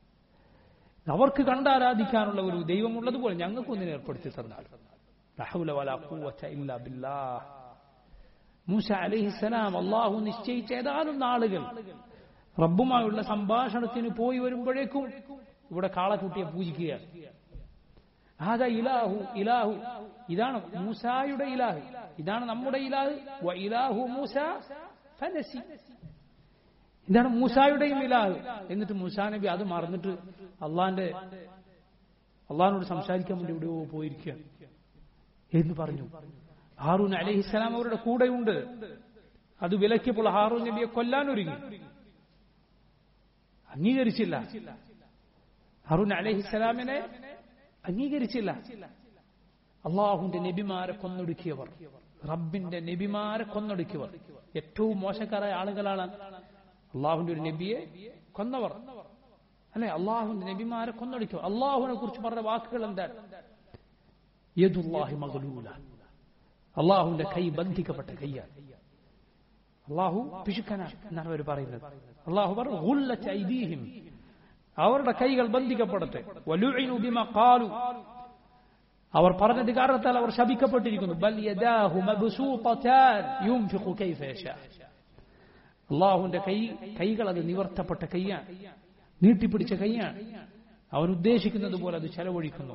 അവർക്ക് കണ്ടാരാധിക്കാനുള്ള ഒരു ദൈവമുള്ളതുപോലെ ഞങ്ങൾക്കൊന്നിനെ ഏർപ്പെടുത്തി തന്നാൽ ലഹൗല വലാ ഖുവത ഇല്ലാ ബില്ലാഹ് മൂസ അലഹിസലാം അള്ളാഹു നിശ്ചയിച്ച ഏതാനും നാളുകൾ റബ്ബുമായുള്ള സംഭാഷണത്തിന് പോയി വരുമ്പോഴേക്കും ഇവിടെ കാളക്കുട്ടിയെ പൂജിക്കുകയാണ് ആദാ ഇലാഹു ഇലാഹു ഇതാണ് മൂസായുടെ ഇലാഹ് ഇതാണ് നമ്മുടെ ഇലാഹ് വ ഇലാഹു മൂസ ഫനസി ഇതാണ് മൂസായുടെയും ഇലാഹ് എന്നിട്ട് മൂസാ നബി അത് മറന്നിട്ട് അള്ളാന്റെ അള്ളഹാനോട് സംസാരിക്കാൻ വേണ്ടി എവിടെയോ പോയിരിക്കുകയാണ് എന്ന് പറഞ്ഞു ഹാറൂൻ അലഹിസ്സലാം അവരുടെ കൂടെയുണ്ട് അത് വിലക്കിയപ്പോൾ ഹാറൂൻ നബിയെ കൊല്ലാൻ ഒരുങ്ങി അംഗീകരിച്ചില്ല ഹാറൂൻ അലഹിസ്സലാമിനെ അംഗീകരിച്ചില്ല അള്ളാഹുന്റെ നബിമാരെ കൊന്നൊടുക്കിയവർ റബ്ബിന്റെ നബിമാരെ കൊന്നൊടുക്കിയവർ ഏറ്റവും മോശക്കാരായ ആളുകളാണ് അള്ളാഹുന്റെ ഒരു നബിയെ കൊന്നവർ അല്ലെ അള്ളാഹുന്റെ നബിമാരെ കൊന്നൊടുക്കിയവർ അള്ളാഹുവിനെ കുറിച്ച് പറഞ്ഞ വാക്കുകൾ എന്താണ് യദുല്ലാഹി മഗ്ലൂല അള്ളാഹുവിന്റെ കൈ ബന്ധിക്കപ്പെട്ട കൈയാണ് അള്ളാഹു പിശുക്കനാണ് എന്നാണ് അവർ പറയുന്നത് അള്ളാഹു പറഞ്ഞു "ഗുല്ലത്ത് ഐദീഹിം." അവരുടെ കൈകൾ ബന്ധിക്കപ്പെടട്ടെ വലുഇനു ബിമ ഖാലു അവർ പറഞ്ഞത് കാരണത്താൽ അവർ ശപിക്കപ്പെട്ടിരിക്കുന്നു ബൽ യദാഹു മബ്സൂതതാൻ യുൻഫിഖു കൈഫ യശാ അള്ളാഹുവിന്റെ കൈ കൈകൾ അത് നിവർത്തപ്പെട്ട കൈയാണ് നീട്ടിപ്പിടിച്ച കൈയാണ് അവൻ ഉദ്ദേശിക്കുന്നത് പോലെ അത് ചെലവഴിക്കുന്നു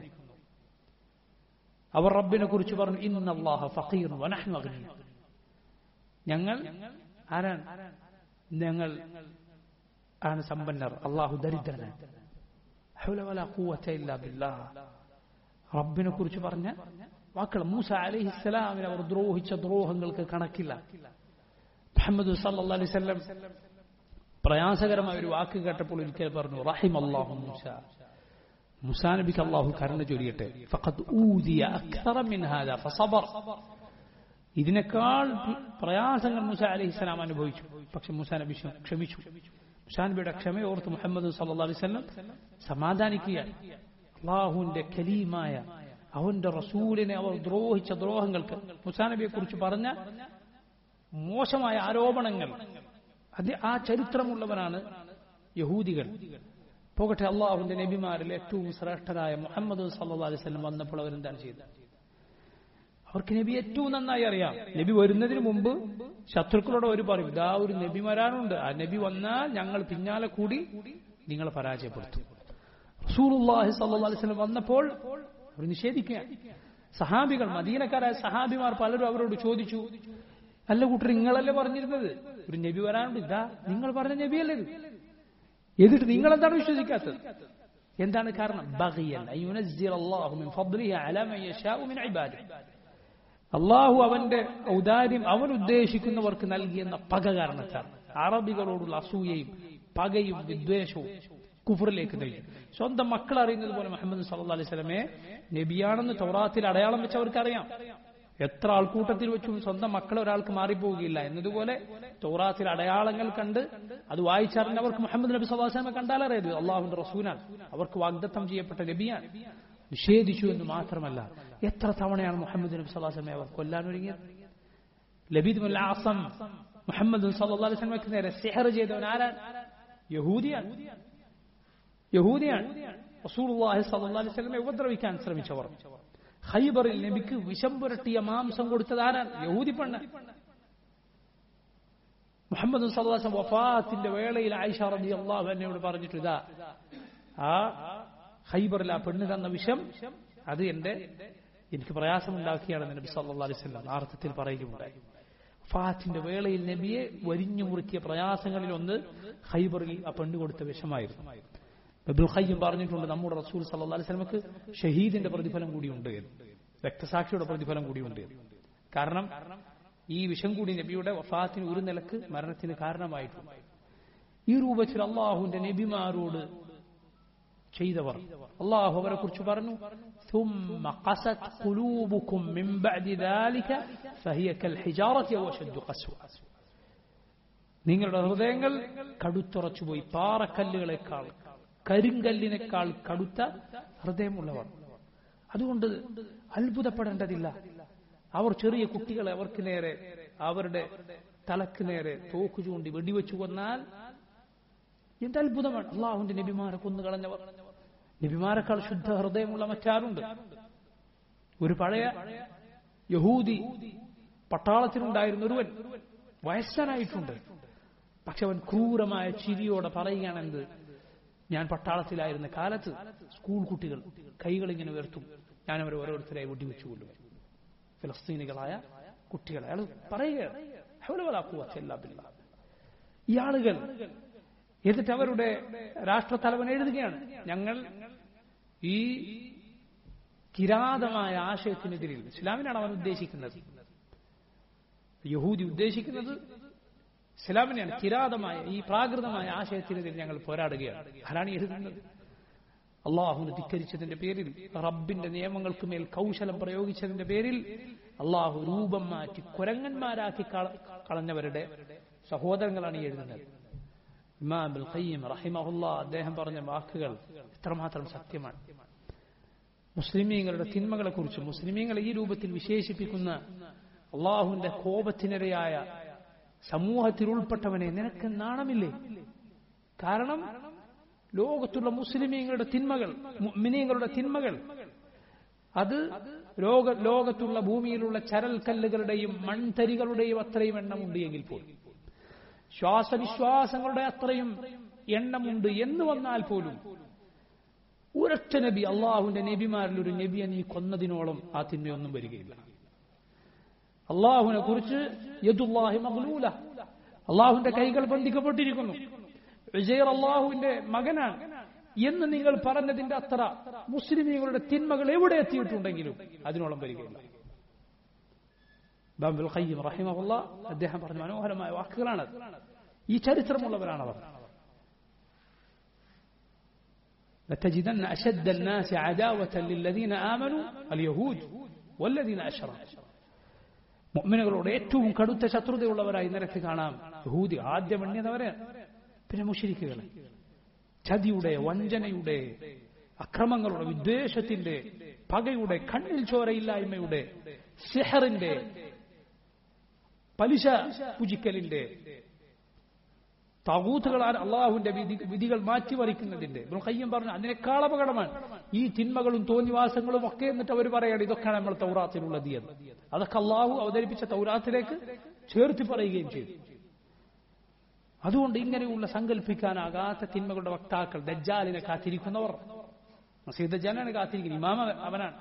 അവർ റബ്ബിനെ കുറിച്ച് പറഞ്ഞു ഇന്ന അള്ളാഹ ഫഖീർ വനഹ്നു അഗ്നിയ ഞങ്ങൾ ആരാണ് ഞങ്ങൾ ആണ് സമ്പന്നർ അള്ളാഹു ദരിദ്രനാണ് ഹൗല വലാ ഖുവത ഇല്ലാ ബില്ലാഹ് റബ്ബിനെ കുറിച്ച് പറഞ്ഞ വാക്കുകൾ മൂസ അലൈഹി ഇസ്ലാമിനെ അവർ ദ്രോഹിച്ച ദ്രോഹങ്ങൾക്ക് കണക്കില്ല മുഹമ്മദ് സല്ലല്ലാഹു അലൈഹി വസല്ലം പ്രയാസകരമായ ഒരു വാക്ക് കേട്ടപ്പോൾ ഒരിക്കൽ പറഞ്ഞു റഹിം അല്ലാഹു മൂസ മുസാ നബിക്ക് അള്ളാഹു കരുണ ചൊരിയട്ടെ ഫഖദ് ഊദിയ അക്സറ മിൻ ഹാദാ ഫസബർ ഇതിനേക്കാൾ പ്രയാസങ്ങൾ മുസ അലൈഹി സ്വലാം അനുഭവിച്ചു പക്ഷെ മുസാ നബി ക്ഷമിച്ചു മുസാ നബിയുടെ ക്ഷമയോർത്ത് മുഹമ്മദ് സല്ലല്ലാഹു അലൈഹി വസല്ലം സമാധാനിക്കുകയാണ് അള്ളാഹുവിന്റെ കലീമായ അവന്റെ റസൂലിനെ അവർ ദ്രോഹിച്ച ദ്രോഹങ്ങൾക്ക് മുസാ നബിയെ കുറിച്ച് പറഞ്ഞ മോശമായ ആരോപണങ്ങൾ അത് ആ ചരിത്രമുള്ളവരാണ് യഹൂദികൾ പോകട്ടെ അള്ളാഹുവിന്റെ നബിമാരിൽ ഏറ്റവും ശ്രേഷ്ഠരായ മുഹമ്മദ് സല്ലാ അലൈവല്ലം വന്നപ്പോൾ അവരെന്താണ് ചെയ്തത് അവർക്ക് നബി ഏറ്റവും നന്നായി അറിയാം നബി വരുന്നതിന് മുമ്പ് ശത്രുക്കളോട് ഒരു പറയും ഇതാ ഒരു നബി വരാനുണ്ട് ആ നബി വന്നാൽ ഞങ്ങൾ പിന്നാലെ കൂടി നിങ്ങളെ പരാജയപ്പെടുത്തും റസൂലുള്ളാഹി സല്ലല്ലാഹു അലൈഹി വസല്ലം വന്നപ്പോൾ അവർ നിഷേധിക്കുകയാണ് സഹാബികൾ മദീനക്കാരായ സഹാബിമാർ പലരും അവരോട് ചോദിച്ചു അല്ല കൂട്ടർ നിങ്ങളല്ലേ പറഞ്ഞിരുന്നത് ഒരു നബി വരാനുണ്ട് ഇതാ നിങ്ങൾ പറഞ്ഞ നബിയല്ലേ ഇത് എന്നിട്ട് നിങ്ങൾ എന്താണ് വിശ്വസിക്കാത്തത് എന്താണ് കാരണം അള്ളാഹു അവന്റെ ഔദാര്യം അവൻ ഉദ്ദേശിക്കുന്നവർക്ക് നൽകിയെന്ന പക കാരണത്താൽ അറബികളോടുള്ള അസൂയയും പകയും വിദ്വേഷവും കുഫറിലേക്ക് നയിച്ചു സ്വന്തം മക്കൾ അറിയുന്നത് പോലെ മുഹമ്മദ് സല്ലാ അലൈഹി സ്വലമെ നബിയാണെന്ന് തൗറാത്തിൽ അടയാളം വെച്ചവർക്ക് അറിയാം എത്ര ആൾക്കൂട്ടത്തിൽ വെച്ചും സ്വന്തം മക്കൾ ഒരാൾക്ക് മാറിപ്പോവുകയില്ല എന്നതുപോലെ തൗറാത്തിൽ അടയാളങ്ങൾ കണ്ട് അത് വായിച്ചറിഞ്ഞവർക്ക് മുഹമ്മദ് നബി സല്ലാസ്ലാമെ കണ്ടാലറിയത് അള്ളാഹുന്റെ റസൂനാണ് അവർക്ക് വാഗ്ദത്തം ചെയ്യപ്പെട്ട നബിയാണ് നിഷേധിച്ചു എന്ന് മാത്രമല്ല എത്ര തവണയാണ് മുഹമ്മദ് നബി സല്ലാസ്ലമെ അവർ കൊല്ലാനൊരുങ്ങിയത് ലബീദ് ആസം മുഹമ്മദ് സല്ലാ അലൈഹി സ്വലമയ്ക്ക് നേരെ സെഹർ ചെയ്തവൻ ആരാണ് യഹൂദിയാണ് യഹൂദിയാണ് റസൂലുള്ളാഹി സ്വല്ലല്ലാഹു അലൈഹി വസല്ലമയെ ഉപദ്രവിക്കാൻ ശ്രമിച്ചവർ ഖൈബറിൽ നബിക്ക് വിഷം പുരട്ടിയ മാംസം കൊടുത്തത് ആരാണ് യഹൂദി പെണ്ണ് മുഹമ്മദ് സല്ലാസ് വഫാത്തിന്റെ വേളയിൽ ആയിഷ റബി അള്ളാഹു എന്നോട് പറഞ്ഞിട്ട് ഇതാ ആ ഖൈബറിൽ ആ പെണ്ണ് തന്ന വിഷം അത് എന്റെ എനിക്ക് പ്രയാസമുണ്ടാക്കിയാണെന്ന് നബി സല്ലാ അലൈഹി സ്വലം ആ അർത്ഥത്തിൽ പറയുകയുണ്ടായി ഫാത്തിന്റെ വേളയിൽ നബിയെ വരിഞ്ഞു മുറുക്കിയ പ്രയാസങ്ങളിൽ ഒന്ന് ഖൈബറിൽ ആ പെണ്ണ് കൊടുത്ത വിഷമായിരുന്നു ബബുൽ ഖയ്യം പറഞ്ഞിട്ടുണ്ട് നമ്മുടെ റസൂൽ സല്ലാ അലൈഹി സ്വലമക്ക് ഷഹീദിന്റെ പ്രതിഫലം കൂടിയുണ്ട് രക്തസാക്ഷിയുടെ പ്രതിഫലം കൂടിയുണ്ട് കാരണം ഈ വിഷം കൂടി നബിയുടെ വഫാത്തിന് ഒരു നിലക്ക് മരണത്തിന് കാരണമായിട്ടുണ്ട് ഈ രൂപത്തിൽ അള്ളാഹുവിന്റെ നബിമാരോട് ചെയ്തവർ അള്ളാഹു അവരെ കുറിച്ച് പറഞ്ഞു ثم قست قلوبكم من بعد ذلك فهي كالحجارة وشد قسوة നിങ്ങളുടെ ഹൃദയങ്ങൾ കടുത്തുറച്ചുപോയി പാറക്കല്ലുകളെക്കാൾ കരിങ്കല്ലിനേക്കാൾ കടുത്ത ഹൃദയമുള്ളവർ അതുകൊണ്ട് അത്ഭുതപ്പെടേണ്ടതില്ല അവർ ചെറിയ കുട്ടികളെ അവർക്ക് നേരെ അവരുടെ തലക്ക് നേരെ തോക്ക് ചൂണ്ടി വെടിവെച്ചു കൊന്നാൽ എന്ത് അത്ഭുതമാണ് അള്ളാഹുന്റെ നബിമാരെ കൊന്നു കളഞ്ഞവർ നബിമാരെക്കാൾ ശുദ്ധ ഹൃദയമുള്ള മറ്റാരുണ്ട് ഒരു പഴയ യഹൂദി പട്ടാളത്തിലുണ്ടായിരുന്ന ഒരുവൻ വയസ്സനായിട്ടുണ്ട് പക്ഷെ അവൻ ക്രൂരമായ ചിരിയോടെ പറയുകയാണെന്ത് ഞാൻ പട്ടാളത്തിലായിരുന്ന കാലത്ത് സ്കൂൾ കുട്ടികൾ കൈകൾ ഇങ്ങനെ ഉയർത്തും ഞാൻ അവരെ ഓരോരുത്തരെ വെടിവെച്ചു കൊല്ലും ഫിലസ്തീനികളായ കുട്ടികളെ അയാൾ പറയുകയാണ് ഈ ആളുകൾ എന്നിട്ട് അവരുടെ രാഷ്ട്രത്തലവൻ എഴുതുകയാണ് ഞങ്ങൾ ഈ കിരാതമായ ആശയത്തിനെതിരിൽ ഇസ്ലാമിനാണ് അവൻ ഉദ്ദേശിക്കുന്നത് യഹൂദി ഉദ്ദേശിക്കുന്നത് ഇസ്ലാമിനെയാണ് കിരാതമായ ഈ പ്രാകൃതമായ ആശയത്തിനെതിരെ ഞങ്ങൾ പോരാടുകയാണ് ആരാണ് എഴുതുന്നത് അള്ളാഹുവിനെ ധിക്കരിച്ചതിന്റെ പേരിൽ റബ്ബിന്റെ നിയമങ്ങൾക്ക് മേൽ കൗശലം പ്രയോഗിച്ചതിന്റെ പേരിൽ അള്ളാഹു രൂപം മാറ്റി കുരങ്ങന്മാരാക്കി കളഞ്ഞവരുടെ സഹോദരങ്ങളാണ് ഈ എഴുതുന്നത് ഇമാം ഖയ്യം റഹിമഹുല്ല അദ്ദേഹം പറഞ്ഞ വാക്കുകൾ എത്രമാത്രം സത്യമാണ് മുസ്ലിമീങ്ങളുടെ തിന്മകളെ കുറിച്ച് മുസ്ലിമീങ്ങളെ ഈ രൂപത്തിൽ വിശേഷിപ്പിക്കുന്ന അള്ളാഹുവിന്റെ കോപത്തിനിരയായ സമൂഹത്തിൽ ഉൾപ്പെട്ടവനെ നിനക്ക് നാണമില്ലേ കാരണം ലോകത്തുള്ള മുസ്ലിമീങ്ങളുടെ തിന്മകൾ മിനിയങ്ങളുടെ തിന്മകൾ അത് ലോക ലോകത്തുള്ള ഭൂമിയിലുള്ള ചരൽക്കല്ലുകളുടെയും മൺതരികളുടെയും അത്രയും എണ്ണമുണ്ട് എങ്കിൽ പോലും ശ്വാസവിശ്വാസങ്ങളുടെ അത്രയും എണ്ണമുണ്ട് എന്ന് വന്നാൽ പോലും ഒരൊറ്റ നബി അള്ളാഹുവിന്റെ നബിമാരിൽ ഒരു നബിയെ നീ കൊന്നതിനോളം ആ തിന്മയൊന്നും വരികയില്ല അള്ളാഹുവിനെ കുറിച്ച് യദുല്ലാഹി മഗ്ലൂല അള്ളാഹുവിന്റെ കൈകൾ ബന്ധിക്കപ്പെട്ടിരിക്കുന്നു വിജയർ അള്ളാഹുവിന്റെ മകനാണ് എന്ന് നിങ്ങൾ പറഞ്ഞതിന്റെ അത്ര മുസ്ലിമീങ്ങളുടെ തിന്മകൾ എവിടെ എത്തിയിട്ടുണ്ടെങ്കിലും അതിനോളം വരികയില്ല ബാബുൽ ഖയ്യം റഹിമഹുല്ല അദ്ദേഹം പറഞ്ഞ മനോഹരമായ വാക്കുകളാണ് ഈ ചരിത്രമുള്ളവരാണവർ لتجدن أشد الناس عداوة للذين آمنوا اليهود والذين أشركوا മുഅ്മിനുകളോട് ഏറ്റവും കടുത്ത ശത്രുതയുള്ളവരായി നിരക്ക് കാണാം യഹൂദി ആദ്യം എണ്ണിയവരെ പിന്നെ മുഷിരിക്കുകൾ ചതിയുടെ വഞ്ചനയുടെ അക്രമങ്ങളുടെ വിദ്വേഷത്തിന്റെ പകയുടെ കണ്ണിൽ ചോരയില്ലായ്മയുടെ സിഹറിന്റെ പലിശ പുജിക്കലിന്റെ തകൂത്തുകളാൽ അള്ളാഹുവിന്റെ വിധികൾ മാറ്റിമറിക്കുന്നതിന്റെ കയ്യം പറഞ്ഞു അതിനേക്കാൾ അപകടമാണ് ഈ തിന്മകളും തോന്നിവാസങ്ങളും ഒക്കെ എന്നിട്ട് അവർ പറയണം ഇതൊക്കെയാണ് നമ്മൾ തൗറാത്തിലുള്ളത് എന്ന് അതൊക്കെ അള്ളാഹു അവതരിപ്പിച്ച തൗറാത്തിലേക്ക് ചേർത്തി പറയുകയും ചെയ്തു അതുകൊണ്ട് ഇങ്ങനെയുള്ള സങ്കല്പിക്കാനാകാത്ത തിന്മകളുടെ വക്താക്കൾ ദജ്ജാലിനെ കാത്തിരിക്കുന്നവർ മസീദ് ദജ്ജാലിനെ കാത്തിരിക്കുന്നത് ഇമാമ അവനാണ്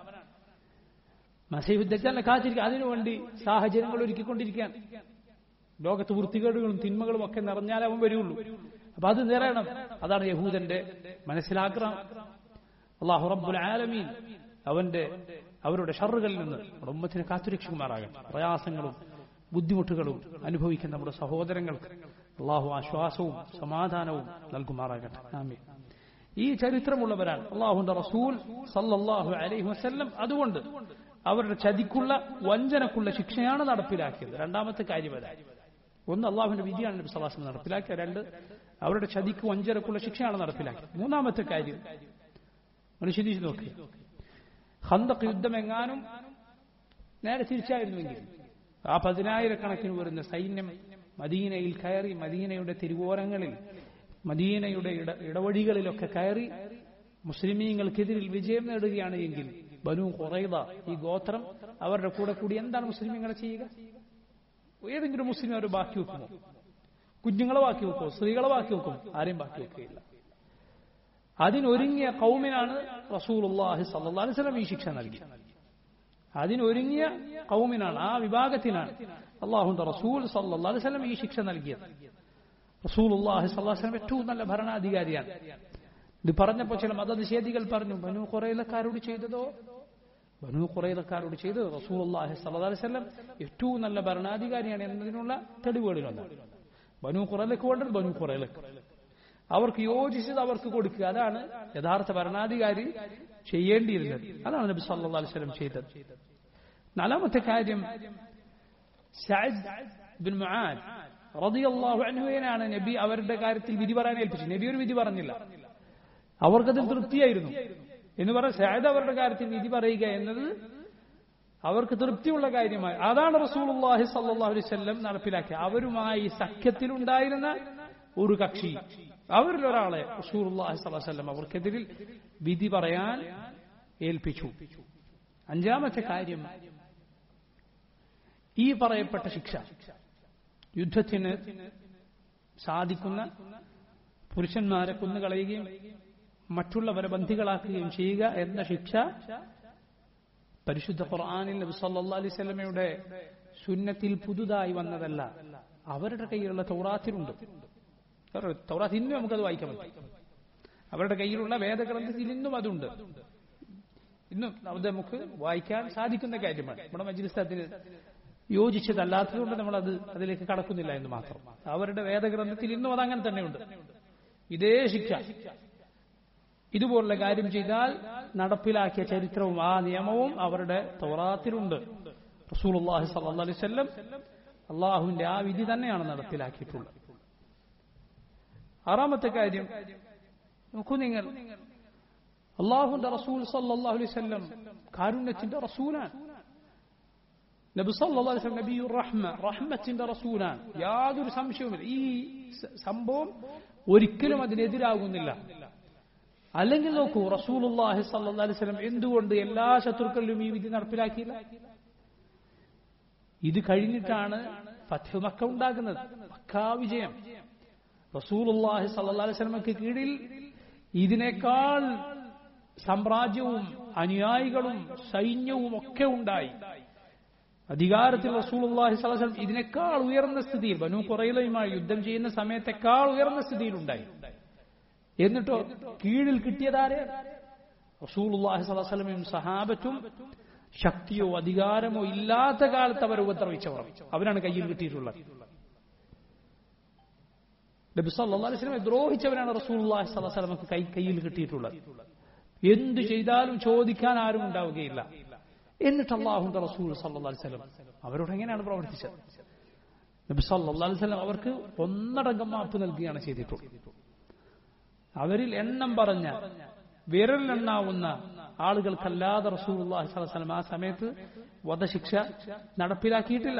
മസീദ് ദജ്ജാലിനെ കാത്തിരിക്കുക അതിനുവേണ്ടി സാഹചര്യങ്ങൾ ഒരുക്കിക്കൊണ്ടിരിക്കാൻ ലോകത്ത് വൃത്തികേടുകളും തിന്മകളും ഒക്കെ നിറഞ്ഞാലേ അവൻ വരുള്ളൂ അപ്പൊ അത് നിറയണം അതാണ് യഹൂദന്റെ മനസ്സിലാഗ്രഹം അള്ളാഹു റബ്ബുൽ ആലമീൻ അവന്റെ അവരുടെ ഷറുകളിൽ നിന്ന് നമ്മുടെ ഉമ്മത്തിനെ കാത്തുരക്ഷിക്കുമാറാകട്ടെ പ്രയാസങ്ങളും ബുദ്ധിമുട്ടുകളും അനുഭവിക്കുന്ന നമ്മുടെ സഹോദരങ്ങൾക്ക് അള്ളാഹു ആശ്വാസവും സമാധാനവും നൽകുമാറാകട്ടെ ആമീൻ ഈ ചരിത്രമുള്ളവരാണ് അള്ളാഹുന്റെ റസൂൽ സല്ലല്ലാഹു അലൈഹി വസല്ലം അതുകൊണ്ട് അവരുടെ ചതിക്കുള്ള വഞ്ചനക്കുള്ള ശിക്ഷയാണ് നടപ്പിലാക്കിയത് രണ്ടാമത്തെ കാര്യം അതാ ഒന്ന് അള്ളാഹുവിന്റെ വിധിയാണ് നബി സലാസം നടപ്പിലാക്കിയത് രണ്ട് അവരുടെ ചതിക്ക് വഞ്ചനക്കുള്ള ശിക്ഷയാണ് നടപ്പിലാക്കിയത് മൂന്നാമത്തെ കാര്യം മനുഷ്യരീശി നോക്കി ഹന്തക് യുദ്ധം എങ്ങാനും നേരെ തിരിച്ചായിരുന്നുവെങ്കിൽ ആ പതിനായിരക്കണക്കിന് വരുന്ന സൈന്യം മദീനയിൽ കയറി മദീനയുടെ തിരുവോരങ്ങളിൽ മദീനയുടെ ഇട ഇടവഴികളിലൊക്കെ കയറി മുസ്ലിമീങ്ങൾക്കെതിരിൽ വിജയം നേടുകയാണ് എങ്കിൽ ബനു ഖുറൈദ ഈ ഗോത്രം അവരുടെ കൂടെ കൂടി എന്താണ് മുസ്ലിമീങ്ങളെ ചെയ്യുക ഏതെങ്കിലും മുസ്ലിം അവർ ബാക്കി വെക്കുമോ കുഞ്ഞുങ്ങളെ ബാക്കി വെക്കുമോ സ്ത്രീകളെ ബാക്കി വെക്കും ആരെയും ബാക്കി വെക്കുകയില്ല അതിനൊരുങ്ങിയ കൗമിനാണ് റസൂലുള്ളാഹി സല്ലല്ലാഹു അലൈഹി വസല്ലം ഈ ശിക്ഷ നൽകി അതിനൊരുങ്ങിയ കൗമിനാണ് ആ വിഭാഗത്തിനാണ് അള്ളാഹുന്റെ റസൂൽ സല്ലല്ലാഹു അലൈഹി വസല്ലം ഈ ശിക്ഷ നൽകിയത് റസൂലുള്ളാഹി സല്ലല്ലാഹു അലൈഹി വസല്ലം ഏറ്റവും നല്ല ഭരണാധികാരിയാണ് ഇത് പറഞ്ഞപ്പോൾ ചില മതനിഷേധികൾ പറഞ്ഞു ബനു കുറയിലക്കാരോട് ചെയ്തതോ ബനു കുറയിലക്കാരോട് ചെയ്തത് റസൂലുള്ളാഹി സല്ലല്ലാഹു അലൈഹി വസല്ലം ഏറ്റവും നല്ല ഭരണാധികാരിയാണ് എന്നതിനുള്ള തെളിവുകളിലൊന്നാണ് ബനു കുറയിലക്ക് വേണ്ടത് ബനു കുറയിലക്ക് അവർക്ക് യോജിച്ചത് അവർക്ക് കൊടുക്കുക അതാണ് യഥാർത്ഥ ഭരണാധികാരി ചെയ്യേണ്ടിയിരുന്നത് അതാണ് നബി സല്ലല്ലാഹു അലൈഹി വസല്ലം ചെയ്തത് നാലാമത്തെ കാര്യം സഅദ് ബിൻ മുആദ് റളിയല്ലാഹു അൻഹുവിനാണ് നബി അവരുടെ കാര്യത്തിൽ വിധി പറയാൻ ഏൽപ്പിച്ചത് നബി ഒരു വിധി പറഞ്ഞില്ല അവർക്കതിൽ തൃപ്തിയായിരുന്നു എന്ന് പറഞ്ഞ സഅദ് അവരുടെ കാര്യത്തിൽ വിധി പറയുക എന്നത് അവർക്ക് തൃപ്തിയുള്ള കാര്യമായി അതാണ് റസൂലുള്ളാഹി സല്ലല്ലാഹു അലൈഹി വസല്ലം നടപ്പിലാക്കിയത് അവരുമായി സഖ്യത്തിലുണ്ടായിരുന്ന ഒരു കക്ഷി അവരിൽ ഒരാളെ റസൂലുള്ളാഹി സ്വല്ലല്ലാഹു അലൈഹി വസല്ലം അവർക്കെതിരിൽ വിധി പറയാൻ ഏൽപ്പിച്ചു അഞ്ചാമത്തെ കാര്യം ഈ പറയപ്പെട്ട ശിക്ഷ യുദ്ധത്തിന് സാധിക്കുന്ന പുരുഷന്മാരെ കൊന്നുകളയുകയും മറ്റുള്ളവരെ ബന്ധികളാക്കുകയും ചെയ്യുക എന്ന ശിക്ഷ പരിശുദ്ധ ഖുർആാനിൽ നബി സല്ലല്ലാഹു അലൈഹി വസല്ലമയുടെ സുന്നത്തിൽ പുതുതായി വന്നതല്ല അവരുടെ കയ്യിലുള്ള തൗറാത്തിലുണ്ട് തൗറാത്ത് ഇന്നും നമുക്കത് വായിക്കാൻ പറ്റും അവരുടെ കയ്യിലുള്ള വേദഗ്രന്ഥത്തിൽ ഇന്നും അതുണ്ട് ഇന്നും അത് നമുക്ക് വായിക്കാൻ സാധിക്കുന്ന കാര്യമാണ് നമ്മുടെ മജ്ലിസ് അതിന് യോജിച്ചതല്ലാത്തതുകൊണ്ട് നമ്മൾ അത് അതിലേക്ക് കടക്കുന്നില്ല എന്ന് മാത്രം അവരുടെ വേദഗ്രന്ഥത്തിൽ ഇന്നും അത് അങ്ങനെ തന്നെയുണ്ട് ഇതേ ശിക്ഷ ഇതുപോലുള്ള കാര്യം ചെയ്താൽ നടപ്പിലാക്കിയ ചരിത്രവും ആ നിയമവും അവരുടെ തൗറാത്തിലുണ്ട് റസൂലുള്ളാഹി സ്വല്ലല്ലാഹു അലൈഹി വസല്ലം അള്ളാഹുവിന്റെ ആ വിധി തന്നെയാണ് നടപ്പിലാക്കിയിട്ടുള്ളത് ആറാമത്തെ കാര്യം നോക്കൂ നിങ്ങൾ അള്ളാഹുന്റെ റസൂൽ സല്ലല്ലാഹു അലൈഹി വസല്ലം കാരുണ്യത്തിന്റെ റസൂലാണ് നബി സല്ലല്ലാഹു അലൈഹി വസല്ലം നബിയുർ റഹ്മ റഹ്മത്തിന്റെ റസൂലാണ് യാതൊരു സംശയവുമില്ല ഈ സംഭവം ഒരിക്കലും അതിനെതിരാകുന്നില്ല അല്ലെങ്കിൽ നോക്കൂ റസൂലുള്ളാഹി സല്ലല്ലാഹു അലൈഹി വസല്ലം എന്തുകൊണ്ട് എല്ലാ ശത്രുക്കളിലും ഈ വിധി നടപ്പിലാക്കിയില്ല ഇത് കഴിഞ്ഞിട്ടാണ് ഫത്ഹ് മക്ക ഉണ്ടാകുന്നത് മക്ക വിജയം റസൂലുള്ളാഹി സല്ലല്ലാഹു അലൈഹി വസല്ലമക്ക് കീഴിൽ ഇതിനേക്കാൾ സാമ്രാജ്യവും അനുയായികളും സൈന്യവും ഒക്കെ ഉണ്ടായി അധികാരത്തിൽ റസൂലുള്ളാഹി സ്വല്ലല്ലാഹു അലൈഹി വസല്ലം ഇതിനേക്കാൾ ഉയർന്ന സ്ഥിതിയിൽ ബനു കുറയിലുമായി യുദ്ധം ചെയ്യുന്ന സമയത്തെക്കാൾ ഉയർന്ന സ്ഥിതിയിലുണ്ടായി എന്നിട്ടോ കീഴിൽ കിട്ടിയതാരെ റസൂലുള്ളാഹി സ്വല്ലല്ലാഹു അലൈഹി വസല്ലമയും സഹാബത്തും ശക്തിയോ അധികാരമോ ഇല്ലാത്ത കാലത്ത് അവർ ഉപദ്രവിച്ചവർ അവരാണ് കയ്യിൽ കിട്ടിയിട്ടുള്ളത് നബി സല്ലല്ലാഹു അലൈഹി വസല്ലമയെ ദ്രോഹിച്ചവരാണ് റസൂലുള്ളാഹി സ്വല്ലല്ലാഹു അലൈഹി വസല്ലമക്ക് കൈ കയ്യിൽ കിട്ടിയിട്ടുള്ളത് എന്തു ചെയ്താലും ചോദിക്കാൻ ആരും ഉണ്ടാവുകയില്ല എന്നിട്ട് അള്ളാഹുന്റെ റസൂൽ സല്ലല്ലാഹു അലൈഹി വസല്ലം അവരോട് എങ്ങനെയാണ് പ്രവർത്തിച്ചത് നബി സല്ലല്ലാഹു അലൈഹി വസല്ലം അവർക്ക് ഒന്നടങ്കം മാപ്പ് നൽകുകയാണ് ചെയ്തിട്ടുള്ളത് അവരിൽ എണ്ണം പറഞ്ഞ വിരലിലെണ്ണാവുന്ന ആളുകൾക്കല്ലാതെ റസൂലുള്ളാഹി സ്വല്ലല്ലാഹു അലൈഹി വസല്ലം ആ സമയത്ത് വധശിക്ഷ നടപ്പിലാക്കിയിട്ടില്ല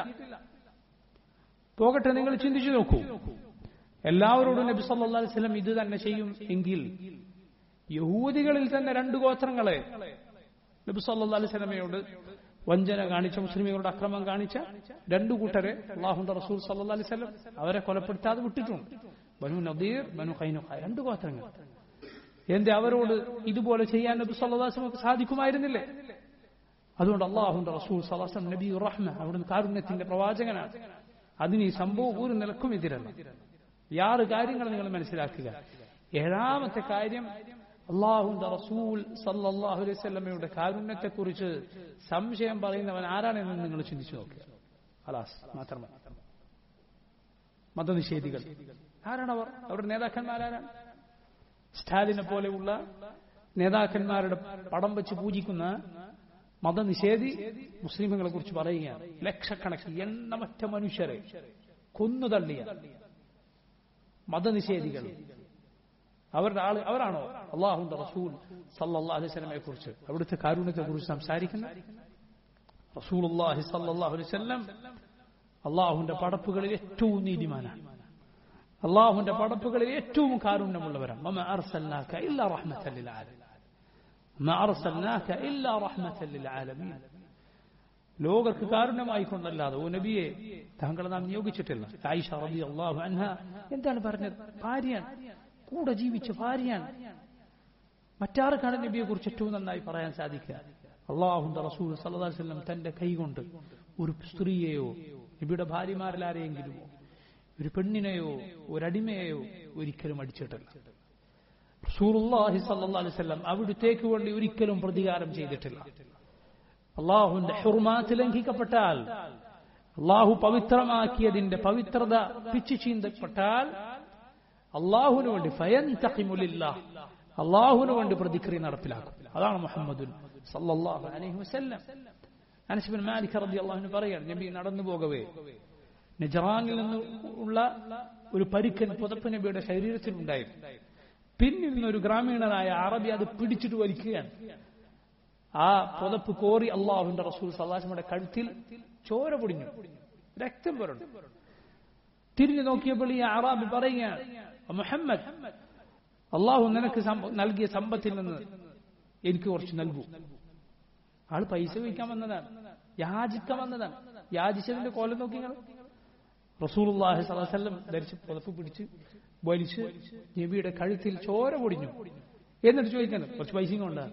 പോകട്ടെ നിങ്ങൾ ചിന്തിച്ചു നോക്കൂ എല്ലാവരോടും നബി സല്ലല്ലാഹു അലൈഹി വസല്ലം ഇത് തന്നെ ചെയ്യും എങ്കിൽ യഹൂദികളിൽ തന്നെ രണ്ട് ഗോത്രങ്ങളെ നബി സല്ലല്ലാഹു അലൈഹി വസല്ലമയോട് വഞ്ചന കാണിച്ച മുസ്ലിമുകളുടെ അക്രമം കാണിച്ച രണ്ടു കൂട്ടരെ അള്ളാഹുന്റെ റസൂൽ സല്ലല്ലാഹു അലൈഹി വസല്ലം അവരെ കൊലപ്പെടുത്താതെ വിട്ടിട്ടുണ്ട് ബനു നദീർ ബനു ഖൈനുഖ രണ്ട് ഗോത്രങ്ങൾ എന്റെ അവരോട് ഇതുപോലെ ചെയ്യാൻ നബി സല്ലല്ലാഹു അലൈഹി വസല്ലമക്ക് സാധിക്കുമായിരുന്നില്ലേ അതുകൊണ്ട് അള്ളാഹുന്റെ റസൂൽ സല്ലല്ലാഹു അലൈഹി വസല്ലം നബി റഹ്മ അവിടുന്ന് കാരുണ്യത്തിന്റെ പ്രവാചകനാണ് അതിന് ഈ സംഭവം ഒരു നിലക്കും എതിരല്ല ഈ ആറ് കാര്യങ്ങൾ നിങ്ങൾ മനസ്സിലാക്കുക ഏഴാമത്തെ കാര്യം അള്ളാഹുന്റെ റസൂൽ സല്ലല്ലാഹു അലൈഹി വസല്ലമയുടെ കാരുണ്യത്തെക്കുറിച്ച് സംശയം പറയുന്നവൻ ആരാണെന്ന് നിങ്ങൾ ചിന്തിച്ചു നോക്കുക അലാസ് മാത്രമല്ല മതനിഷേധികൾ ആരാണവർ അവരുടെ നേതാക്കന്മാരാരാണ് സ്റ്റാലിനെ പോലെയുള്ള നേതാക്കന്മാരുടെ പടം വെച്ച് പൂജിക്കുന്ന മതനിഷേധി മുസ്ലിമുകളെ കുറിച്ച് പറയുകയാണ് ലക്ഷക്കണക്കിന് എണ്ണമറ്റ മനുഷ്യരെ കൊന്നുതള്ളിയ മതനിഷേധികൾ അവരുടെ ആള് അവരാണോ അള്ളാഹുന്റെ റസൂൽ സല്ലല്ലാഹു അലൈഹി വസല്ലമയെ കുറിച്ച് അവിടുത്തെ കാരുണ്യത്തെ കുറിച്ച് സംസാരിക്കുന്ന റസൂൽ അള്ളാഹി സല്ലല്ലാഹു അലൈഹി വസല്ലം അള്ളാഹുന്റെ പടപ്പുകളിൽ ഏറ്റവും നീതിമാനാണ് അള്ളാഹുന്റെ പടപ്പുകളിൽ ഏറ്റവും കാരുണ്യമുള്ളവരാണ് മമ അർസൽനാക ഇല്ലാ റഹ്മത്തൻ ലിൽ ആലമീൻ മമ അർസൽനാക ഇല്ലാ റഹ്മത്തൻ ലിൽ ആലമീൻ ലോകർക്ക് കാരുണ്യമായി കൊണ്ടല്ലാതെ ഓ നബിയെ താങ്കളെ നാം നിയോഗിച്ചിട്ടില്ല ആയിഷ റബി അള്ളാഹു അൻഹ എന്താണ് പറഞ്ഞത് ഭാര്യയാണ് കൂടെ ജീവിച്ച ഭാര്യയാണ് മറ്റാർക്കാണ് നബിയെ കുറിച്ച് ഏറ്റവും നന്നായി പറയാൻ സാധിക്കുക അള്ളാഹുന്റെ റസൂൽ സല്ലല്ലാഹു അലൈഹി വസല്ലം തന്റെ കൈകൊണ്ട് ഒരു സ്ത്രീയെയോ നബിയുടെ ഭാര്യമാരിൽ ആരെയെങ്കിലുമോ ഒരു പെണ്ണിനെയോ ഒരടിമയെയോ ഒരിക്കലും അടിച്ചിട്ടില്ല റസൂലുള്ളാഹി സല്ലല്ലാഹു അലൈഹി വസല്ലം അവിടുത്തേക്ക് വേണ്ടി ഒരിക്കലും പ്രതികാരം ചെയ്തിട്ടില്ല അള്ളാഹുവിന്റെ ഹുർമാത്ത് ലംഘിക്കപ്പെട്ടാൽ അള്ളാഹു പവിത്രമാക്കിയതിന്റെ പവിത്രത പിച്ചു ചീന്തപ്പെട്ടാൽ അള്ളാഹുവിന് വേണ്ടി ഫയന്തഖിമുലില്ല അള്ളാഹുവിന് വേണ്ടി പ്രതിക്രിയ നടപ്പിലാക്കും അതാണ് മുഹമ്മദുൻ സല്ലല്ലാഹു അലൈഹി വസല്ലം അനസ് ബിൻ മാലിക് റളിയല്ലാഹു പറയാണ് നബി നടന്നു പോകവേ നജറാനിൽ നിന്ന് ഉള്ള ഒരു പരിക്കൻ പുതപ്പ് നബിയുടെ ശരീരത്തിൽ ഉണ്ടായിരുന്നു പിന്നിൽ നിന്നൊരു ഗ്രാമീണനായ അറബി അത് പിടിച്ചിട്ട് വലിക്കുകയാണ് ആ പുതപ്പ് കോറി അള്ളാഹുവിന്റെ റസൂൽ സല്ലാസ്മയുടെ കഴുത്തിൽ ചോര പൊടിഞ്ഞു രക്തം പുരണ്ടു തിരിഞ്ഞു നോക്കിയപ്പോൾ ഈ അറാബി പറയുകയാണ് മുഹമ്മദ് അള്ളാഹു നിനക്ക് നൽകിയ സമ്പത്തിൽ നിന്ന് എനിക്ക് കുറച്ച് നൽകൂ ആള് പൈസ വയ്ക്കാൻ വന്നതാണ് യാചിക്കാൻ വന്നതാണ് യാചിച്ചതിന്റെ കോലം നോക്കി റസൂലുള്ളാഹി സ്വല്ലം ധരിച്ച് പുതപ്പ് പിടിച്ച് വലിച്ച് നബിയുടെ കഴുത്തിൽ ചോര പൊടിഞ്ഞു എന്നിട്ട് ചോദിക്കുന്നത് കുറച്ച് പൈസയും കൊണ്ടാണ്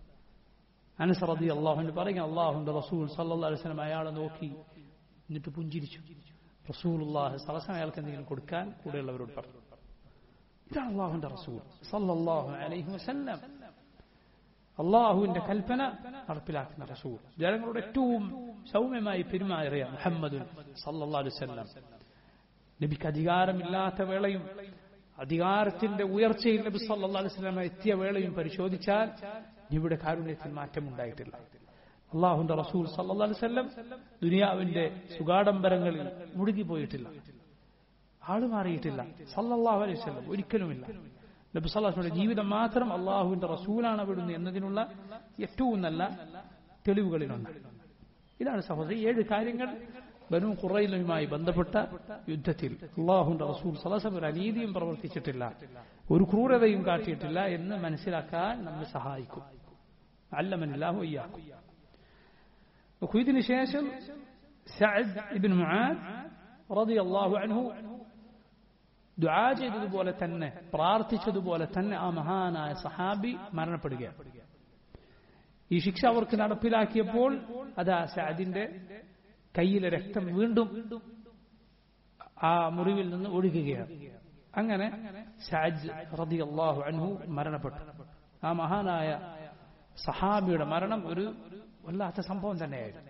അനസ് റതി അള്ളാഹുവിന് പറയുക അള്ളാഹുന്റെ റസൂൽ സല്ലല്ലാഹു അലൈഹി വസല്ലം അയാളെ നോക്കി എന്നിട്ട് പുഞ്ചിരിച്ചു റസൂലുള്ളാഹി സലസം അയാൾക്ക് എന്തെങ്കിലും കൊടുക്കാൻ കൂടെയുള്ളവരോട് പറഞ്ഞു ഇതാണ് അള്ളാഹുന്റെ റസൂൽ സല്ലല്ലാഹു അലൈഹി വസല്ലം അള്ളാഹുവിന്റെ കൽപ്പന നടപ്പിലാക്കുന്ന റസൂൽ ജനങ്ങളോട് ഏറ്റവും സൗമ്യമായി പെരുമാറിയ മുഹമ്മദ് സല്ലല്ലാഹു അലൈഹി വസല്ലം നബിക്ക് അധികാരമില്ലാത്ത വേളയും അധികാരത്തിന്റെ ഉയർച്ചയിൽ നബി സല്ലല്ലാഹു അലൈഹി വസല്ലം എത്തിയ വേളയും പരിശോധിച്ചാൽ നബിയുടെ കാരുണ്യത്തിൽ മാറ്റമുണ്ടായിട്ടില്ല അള്ളാഹുന്റെ റസൂൽ സല്ലല്ലാഹു അലൈഹി വസല്ലം ദുനിയാവിന്റെ സുഗാഡംബരങ്ങളിൽ മുഴുകിപ്പോയിട്ടില്ല ആള് മാറിയിട്ടില്ല സല്ലല്ലാഹു അലൈഹി വസല്ലം ഒരിക്കലുമില്ല നബി സല്ലാഹുയുടെ ജീവിതം മാത്രം അള്ളാഹുവിന്റെ റസൂലാണ് അവിടുന്ന് എന്നതിനുള്ള ഏറ്റവും നല്ല തെളിവുകളിലൊന്ന് ഇതാണ് സഹോദരി ഏഴ് കാര്യങ്ങൾ ബനു ഖുറൈലുമായി ബന്ധപ്പെട്ട യുദ്ധത്തിൽ അള്ളാഹുന്റെ റസൂൽ സലസം ഒരു അനീതിയും പ്രവർത്തിച്ചിട്ടില്ല ഒരു ക്രൂരതയും കാട്ടിയിട്ടില്ല എന്ന് മനസ്സിലാക്കാൻ നമ്മെ സഹായിക്കും അല്ലമനില്ലാഹു അയ്യാക്കും നോക്കൂ ഇതിനു ശേഷം സഅദ് ഇബ്നു മുആദ് റളിയല്ലാഹു അൻഹു ദുആ ചെയ്തതുപോലെ തന്നെ പ്രാർത്ഥിച്ചതുപോലെ തന്നെ ആ മഹാനായ സഹാബി മരണപ്പെടുകയാണ് ഈ ശിക്ഷ അവർക്ക് നടപ്പിലാക്കിയപ്പോൾ അതാ സഅദിന്റെ കയ്യിലെ രക്തം വീണ്ടും ആ മുറിവിൽ നിന്ന് ഒഴുകുകയാണ് അങ്ങനെ സഅദ് റളിയല്ലാഹു അൻഹു മരണപ്പെട്ടു ആ മഹാനായ സഹാബിയുടെ മരണം ഒരു വല്ലാത്ത സംഭവം തന്നെയായിരുന്നു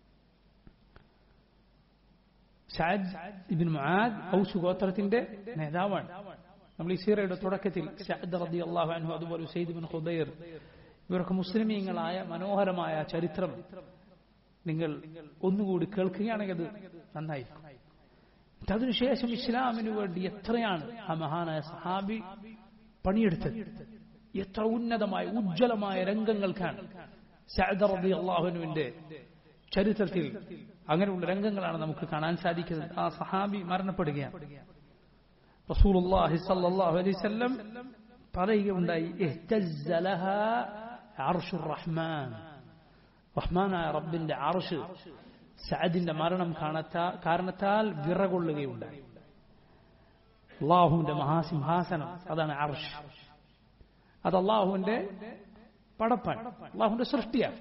ഷാദ് ഇബിൻ മുആദ് ഔസ് ഗോത്രത്തിന്റെ നേതാവാണ് നമ്മൾ ഈ സീറയുടെ തുടക്കത്തിൽ ഷാദ് റതി അള്ളാഹു അൻഹു അതുപോലെ ഉസൈദ് ബിൻ ഖുദൈർ ഇവരൊക്കെ മുസ്ലിമീങ്ങളായ മനോഹരമായ ചരിത്രം നിങ്ങൾ ഒന്നുകൂടി കേൾക്കുകയാണെങ്കിൽ അത് നന്നായിരിക്കും അതിനുശേഷം ഇസ്ലാമിനു വേണ്ടി എത്രയാണ് ആ മഹാനായ സഹാബി പണിയെടുത്തത് എത്ര ഉന്നതമായ ഉജ്ജ്വലമായ രംഗങ്ങൾക്കാണ് സഅദ് റബി അള്ളാഹുനുവിന്റെ ചരിത്രത്തിൽ അങ്ങനെയുള്ള രംഗങ്ങളാണ് നമുക്ക് കാണാൻ സാധിക്കുന്നത് ആ സഹാബി മരണപ്പെടുകയാണ് റസൂലുള്ളാഹി സല്ലല്ലാഹു അലൈഹി വസല്ലം പറയുകയുണ്ടായി ഇഹ്തസ്സ ലഹാ അർശുർ റഹ്മാൻ റഹ്മാനായ റബ്ബിന്റെ അർശ് സഅദിന്റെ മരണം കാണത്താ കാരണത്താൽ വിറകൊള്ളുകയുണ്ടായി അള്ളാഹുവിന്റെ മഹാസിംഹാസനം അതാണ് അർഷ് അത് അള്ളാഹുവിന്റെ പടപ്പാണ് അള്ളാഹുവിന്റെ സൃഷ്ടിയാണ്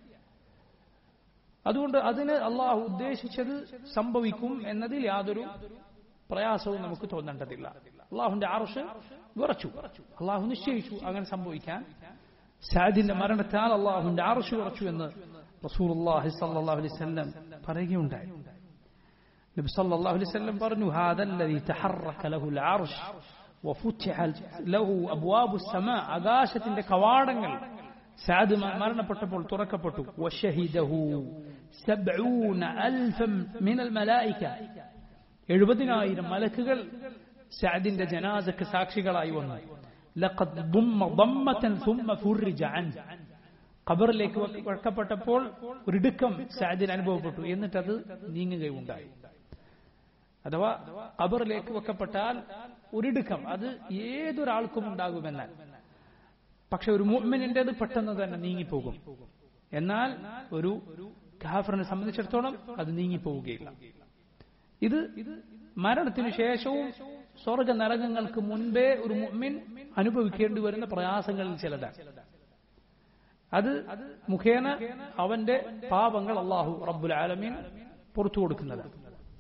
അതുകൊണ്ട് അതിന് അള്ളാഹു ഉദ്ദേശിച്ചത് സംഭവിക്കും എന്നതിൽ യാതൊരു പ്രയാസവും നമുക്ക് തോന്നേണ്ടതില്ല അള്ളാഹുന്റെ ആർഷ് വിറച്ചു അള്ളാഹു നിശ്ചയിച്ചു അങ്ങനെ സംഭവിക്കാൻ സാദിന്റെ മരണത്താൽ അള്ളാഹുന്റെ ആർഷ് വിറച്ചു എന്ന് റസൂലുള്ളാഹി സ്വല്ലല്ലാഹു അലൈഹി വസല്ലം പറയുകയുണ്ടായി നബി സല്ലല്ലാഹു അലൈഹി വസല്ലം പറഞ്ഞു ഹാദ الذي تحرك له العرش وفتح له ابواب السماء ആകാശത്തിന്റെ കവാടങ്ങൾ സാദ് മരണപ്പെട്ടപ്പോൾ തുറക്കപ്പെട്ടു വശഹിദഹു സബ്ഊന അൽഫം മിനൽ മലായിക എഴുപതിനായിരം മലക്കുകൾ സാദിന്റെ ജനാസക്ക് സാക്ഷികളായി വന്നു ലഖദ് ضم ضمة ثم فرج عنه ഖബറിലേക്ക് വെക്കപ്പെട്ടപ്പോൾ ഒരിടുക്കം സാദിന് അനുഭവപ്പെട്ടു എന്നിട്ടത് നീങ്ങുകയുണ്ടായി അഥവാ ഖബറിലേക്ക് വെക്കപ്പെട്ടാൽ ഒരിടുക്കം അത് ഏതൊരാൾക്കും ഉണ്ടാകുമെന്നാൽ പക്ഷെ ഒരു മുഅ്മിനിന്റേത് പെട്ടെന്ന് തന്നെ നീങ്ങിപ്പോകും എന്നാൽ ഒരു കാഫറിനെ സംബന്ധിച്ചിടത്തോളം അത് നീങ്ങിപ്പോവുകയില്ല ഇത് മരണത്തിനു ശേഷവും സ്വർഗ നരകങ്ങൾക്ക് മുൻപേ ഒരു മുഅ്മിൻ അനുഭവിക്കേണ്ടി വരുന്ന പ്രയാസങ്ങളിൽ ചിലതാണ് അത് മുഖേന അവന്റെ പാപങ്ങൾ അള്ളാഹു റബ്ബുൽ ആലമീൻ പുറത്തു കൊടുക്കുന്നതാണ്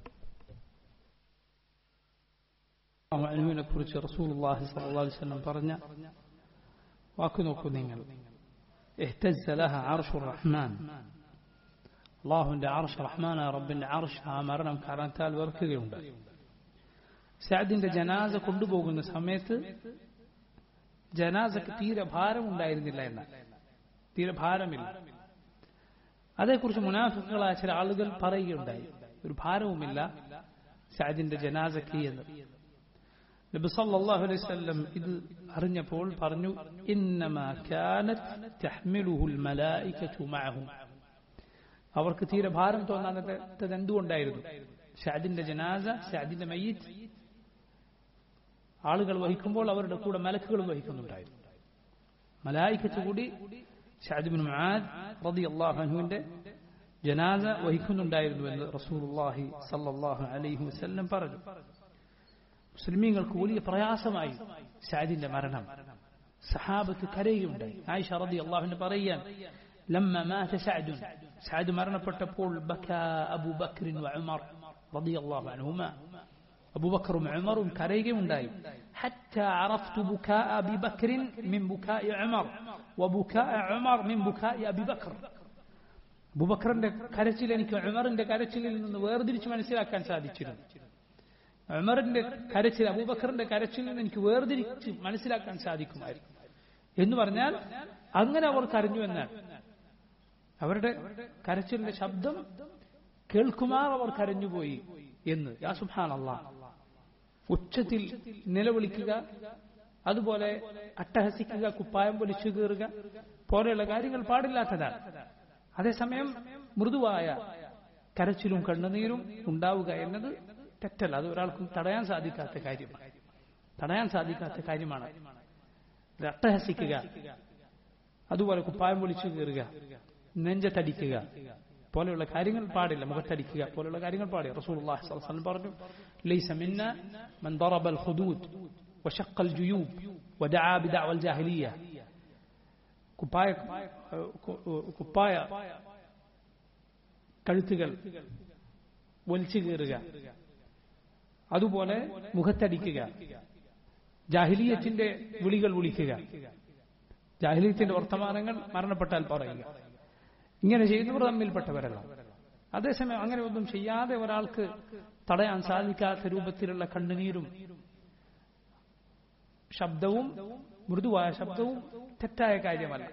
അലുവിനെ കുറിച്ച് റസൂലുള്ളാഹി സ്വല്ലല്ലാഹു അലൈഹി വസല്ലം പറഞ്ഞ വാക്ക് നോക്കൂ നിങ്ങൾ اهتز لها عرش الرحمن അള്ളാഹുവിന്റെ ആർഷ് റഹ്മാന റബ്ബിന്റെ ആർഷ് ആ മരണം കാരണത്താൽ വെറുക്കുകയുണ്ട് സാദിന്റെ ജനാസ കൊണ്ടുപോകുന്ന സമയത്ത് ജനാസക്ക് തീരെ ഭാരം ഉണ്ടായിരുന്നില്ല എന്ന തീരെ ഭാരമില്ല അതേക്കുറിച്ച് മുനാഫിക്കുകളായ ചില ആളുകൾ പറയുകയുണ്ടായി ഒരു ഭാരവുമില്ല സാദിന്റെ ജനാസക്ക് എന്ന് നബി സല്ലല്ലാഹു അലൈഹി വസല്ലം ഇത് അറിഞ്ഞപ്പോൾ പറഞ്ഞു ഇന്നമാ കാനത് തഹ്മിലുഹുൽ മലായികതു മഅഹു അവർക്ക് തീരെ ഭാരം തോന്നാത്തത് എന്തുകൊണ്ടായിരുന്നു ഷാദിന്റെ ജനാസ ഷാദിന്റെ മയ്യത്ത് ആളുകൾ വഹിക്കുമ്പോൾ അവരുടെ കൂടെ മലക്കുകളും വഹിക്കുന്നുണ്ടായിരുന്നു മലായിക്കത്ത് കൂടി ഷാദിബിൻ മുആദ് റളിയല്ലാഹു അൻഹുവിന്റെ ജനാസ വഹിക്കുന്നുണ്ടായിരുന്നു എന്ന് റസൂലുള്ളാഹി സല്ലല്ലാഹു അലൈഹി വസല്ലം പറഞ്ഞു മുസ്ലിമീങ്ങൾക്ക് വലിയ പ്രയാസമായി ഷാദിന്റെ മരണം സഹാബത്ത് കരയുണ്ടായി ആയിഷ റളിയല്ലാഹു പറയുകയാണ് لما مات سعد سعد مرنപ്പെട്ടപ്പോൾ بكى أبو بكر وعمر رضي الله عنهما أبو بكر وعمر കരയുകയുണ്ടായി حتى عرفت بكاء أبي بكر من بكاء عمر وبكاء عمر من بكاء أبي بكر അബൂബക്കറിന്റെ കരച്ചിൽ എനിക്ക് ഉമറിന്റെ കരച്ചിലിൽ നിന്ന് വേർതിരിച്ച് മനസ്സിലാക്കാൻ സാധിച്ചിരുന്നു ഉമറിന്റെ കരച്ചിൽ അബൂബക്കറിന്റെ കരച്ചിൽ നിന്ന് എനിക്ക് വേർതിരിച്ച് മനസ്സിലാക്കാൻ സാധിക്കുമായിരുന്നു എന്ന് പറഞ്ഞാൽ അങ്ങനെ അവർ കരഞ്ഞു എന്നാണ് അവരുടെ കരച്ചിലിന്റെ ശബ്ദം കേൾക്കുമാർ അവർ കരഞ്ഞുപോയി എന്ന് യാ സുഹാൻ ഉച്ചത്തിൽ നിലവിളിക്കുക അതുപോലെ അട്ടഹസിക്കുക കുപ്പായം പൊലിച്ചു കീറുക പോലെയുള്ള കാര്യങ്ങൾ പാടില്ലാത്തതാണ് അതേസമയം മൃദുവായ കരച്ചിലും കണ്ണുനീരും ഉണ്ടാവുക എന്നത് തെറ്റല്ല അത് ഒരാൾക്കും തടയാൻ സാധിക്കാത്ത കാര്യമാണ് തടയാൻ സാധിക്കാത്ത കാര്യമാണ് ഇത് അട്ടഹസിക്കുക അതുപോലെ കുപ്പായം വിളിച്ചു കയറുക നെഞ്ചത്തടിക്കുക പോലെയുള്ള കാര്യങ്ങൾ പാടില്ല മുഖത്തടിക്കുക പോലെയുള്ള കാര്യങ്ങൾ പാടില്ല റസൂലുള്ളാഹി സ്വല്ലല്ലാഹു അലൈഹി വസല്ലം പറഞ്ഞു ലൈസ മിന്ന മൻ ضرب الخدود وشق الجيوب ودعا بدعوى الجاهليه കുപ്പായ കുപ്പായ കഴുത്തുകൾ വലിച്ചു കീറുക അതുപോലെ മുഖത്തടിക്കുക ജാഹിലീയത്തിന്റെ വിളികൾ വിളിക്കുക ജാഹിലീയത്തിന്റെ വർത്തമാനങ്ങൾ മരണപ്പെട്ടാൽ പറയുക ഇങ്ങനെ ചെയ്യുന്നവർ തമ്മിൽപ്പെട്ടവരല്ല അതേസമയം അങ്ങനെ ഒന്നും ചെയ്യാതെ ഒരാൾക്ക് തടയാൻ സാധിക്കാത്ത രൂപത്തിലുള്ള കണ്ണുനീരും ശബ്ദവും മൃദുവായ ശബ്ദവും തെറ്റായ കാര്യമല്ല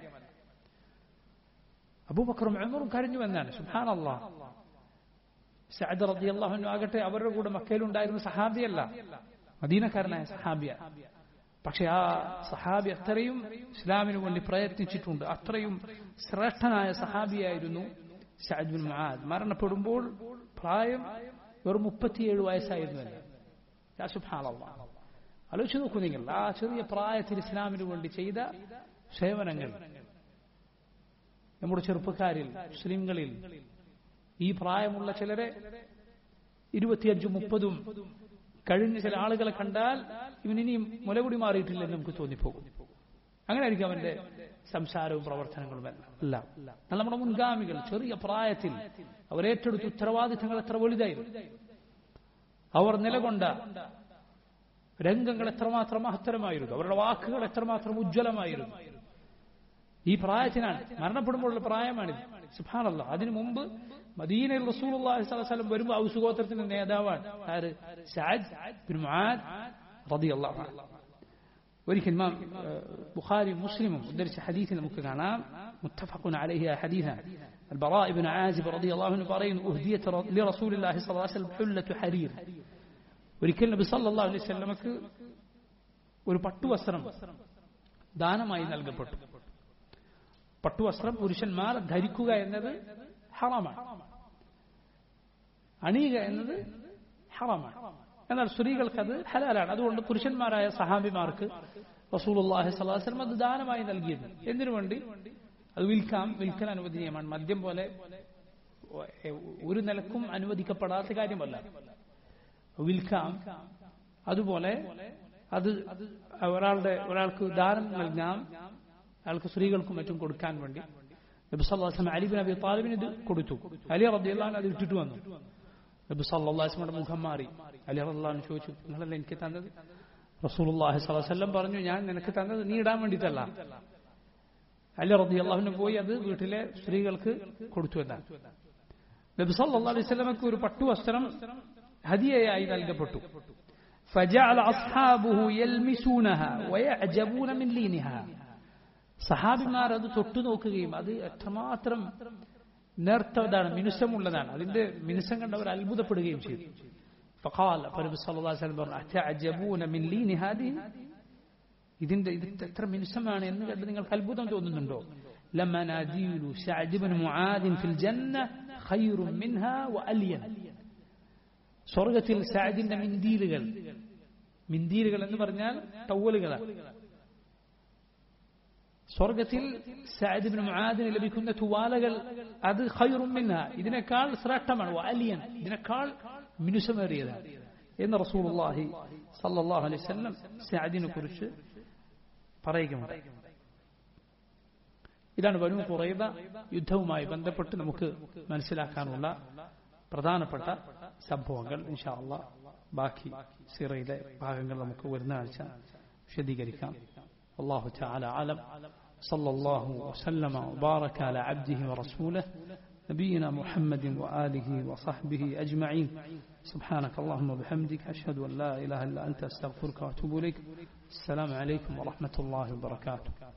അബൂബക്കറും അമറും കരഞ്ഞു എന്നാണ് സുഹാനല്ലാ സഅദ് റളിയല്ലാഹു അൻഹു ആകട്ടെ അവരുടെ കൂടെ മക്കയിലുണ്ടായിരുന്ന സഹാബിയല്ല മദീനക്കാരനായ സഹാബിയ പക്ഷെ ആ സഹാബി അത്രയും ഇസ്ലാമിന് വേണ്ടി പ്രയത്നിച്ചിട്ടുണ്ട് അത്രയും ശ്രേഷ്ഠനായ സഹാബിയായിരുന്നു സഅദ് ബിൻ മുആദ് മരണപ്പെടുമ്പോൾ പ്രായം വെറും മുപ്പത്തിയേഴ് വയസ്സായിരുന്നു അല്ലേ സുബ്ഹാനല്ലാഹ് ആലോചിച്ച് നോക്കൂ നിങ്ങൾ ആ ചെറിയ പ്രായത്തിൽ ഇസ്ലാമിന് വേണ്ടി ചെയ്ത സേവനങ്ങൾ നമ്മുടെ ചെറുപ്പക്കാരിൽ മുസ്ലിങ്ങളിൽ ഈ പ്രായമുള്ള ചിലരെ ഇരുപത്തിയഞ്ചും മുപ്പതും കഴിഞ്ഞ ചില ആളുകളെ കണ്ടാൽ ഇവനിനിയും മുലകുടി മാറിയിട്ടില്ലെന്ന് നമുക്ക് തോന്നിപ്പോകും അങ്ങനെ ആയിരിക്കും അവന്റെ സംസാരവും പ്രവർത്തനങ്ങളും എല്ലാം അല്ല എന്നാൽ നമ്മുടെ മുൻഗാമികൾ ചെറിയ പ്രായത്തിൽ അവരേറ്റെടുത്ത ഉത്തരവാദിത്തങ്ങൾ എത്ര വലുതായിരുന്നു അവർ നിലകൊണ്ട രംഗങ്ങൾ എത്രമാത്രം മഹത്തരമായിരുന്നു അവരുടെ വാക്കുകൾ എത്രമാത്രം ഉജ്ജ്വലമായിരുന്നു ഈ പ്രായത്തിനാണ് മരണപ്പെടുമ്പോഴുള്ള പ്രായമാണിത് സുഭാനല്ല അതിനു മുമ്പ് മദീനയിൽ റസൂലുള്ളാഹി സ്വല്ലല്ലാഹു അലൈഹി വസല്ലം വരുമ്പോൾ ഔസ് ഗോത്രത്തിന്റെ നേതാവാണ് ആര് സഅദ് ബിൻ മുആദ് റളിയല്ലാഹു അൻഹു ഒരിക്കൽ ഇമാം ബുഖാരി മുസ്ലിമും ഉദ്ധരിച്ച ഹദീസിൽ നമുക്ക് കാണാം മുത്തഫഖുൻ അലൈഹി ആ ഹദീസാണ് البراء بن عازب رضي الله عنه പറയും أهديت لرسول الله صلى الله عليه وسلم حلة حرير ഒരിക്കൽ നബി സല്ലല്ലാഹു അലൈഹി വസല്ലമക്ക് ഒരു പട്ടുവസ്ത്രം ദാനമായി നൽകപ്പെട്ടു പട്ടുവസ്ത്രം പുരുഷന്മാർ ധരിക്കുക എന്നത് ഹറാമാണ് അണിയുക എന്നത് ഹറാമാണ് എന്നാൽ സ്ത്രീകൾക്ക് അത് ഹലാലാണ് അതുകൊണ്ട് പുരുഷന്മാരായ സഹാബിമാർക്ക് റസൂലുള്ളാഹി സ്വല്ലല്ലാഹു അലൈഹി വസല്ലം അത് ദാനമായി നൽകിയത് എന്തിനു വേണ്ടി അത് വിൽക്കാം വിൽക്കാൻ അനുവദനീയമാണ് മദ്യം പോലെ ഒരു നിലക്കും അനുവദിക്കപ്പെടാത്ത കാര്യമല്ല വിൽക്കാം അതുപോലെ അത് ഒരാളുടെ ഒരാൾക്ക് ദാനം നൽകാം അയാൾക്ക് സ്ത്രീകൾക്കും മറ്റും കൊടുക്കാൻ വേണ്ടി നബി സല്ലാസ്ലം അലി ബിൻ അബി താലിബിന് ഇത് കൊടുത്തു അലി റബ്ദിയുള്ള അത് ഇട്ടിട്ട് വന്നു നബി സല്ലാസ്മയുടെ മുഖം മാറി അലി റബ്ദാൻ ചോദിച്ചു നിങ്ങളല്ല എനിക്ക് തന്നത് റസൂലുള്ളാഹി സ്വലം പറഞ്ഞു ഞാൻ നിനക്ക് തന്നത് നീ ഇടാൻ വേണ്ടിയിട്ടല്ല അലി റബ്ദി അള്ളാഹുവിന് പോയി അത് വീട്ടിലെ സ്ത്രീകൾക്ക് കൊടുത്തു എന്നാണ് നബി സല്ലാ അലൈഹി സ്വലമക്ക് ഒരു പട്ടുവസ്ത്രം ഹദിയയായി നൽകപ്പെട്ടു فجعل أصحابه يلمسونها ويعجبون من لينها സഹാബിമാർ അത് തൊട്ടു നോക്കുകയും അത് എത്രമാത്രം നേർത്തതാണ് മിനുസമുള്ളതാണ് അതിന്റെ മിനുസം കണ്ടവർ അത്ഭുതപ്പെടുകയും ചെയ്തു فقال فنبي صلى الله عليه وسلم أتعجبون من لين هذه ഇതിന്റെ ഇത് എത്ര മിനുസമാണ് എന്ന് കണ്ട് നിങ്ങൾക്ക് അത്ഭുതം തോന്നുന്നുണ്ടോ لما ناديل سعد بن معاذ في الجنة خير منها وألين സ്വർഗത്തിൽ സാദിന്റെ മിന്ദീലുകൾ മിന്ദീലുകൾ എന്ന് പറഞ്ഞാൽ ടവലുകളാണ് സ്വർഗത്തിൽ സാദിബിന് മുആദിന് ലഭിക്കുന്ന തുവാലകൾ അത് ഖൈറും മിൻഹ ഇതിനേക്കാൾ ശ്രേഷ്ഠമാണ് അലിയൻ ഇതിനേക്കാൾ മിനുസമേറിയതാണ് എന്ന് റസൂലുള്ളാഹി സല്ലല്ലാഹു അലൈഹി വസല്ലം സാദിനെ കുറിച്ച് പറയുകയുണ്ടായി ഇതാണ് ബനു കുറൈബ യുദ്ധവുമായി ബന്ധപ്പെട്ട് നമുക്ക് മനസ്സിലാക്കാനുള്ള പ്രധാനപ്പെട്ട സംഭവങ്ങൾ ഇൻഷാ അള്ളാഹ് ബാക്കി സിറയിലെ ഭാഗങ്ങൾ നമുക്ക് വരുന്ന ആഴ്ച വിശദീകരിക്കാം والله تعالى أعلم صلى الله وسلم وبارك على عبده ورسوله نبينا محمد وآله وصحبه أجمعين سبحانك اللهم وبحمدك أشهد أن لا إله إلا أنت أستغفرك وأتوب إليك السلام عليكم ورحمة الله وبركاته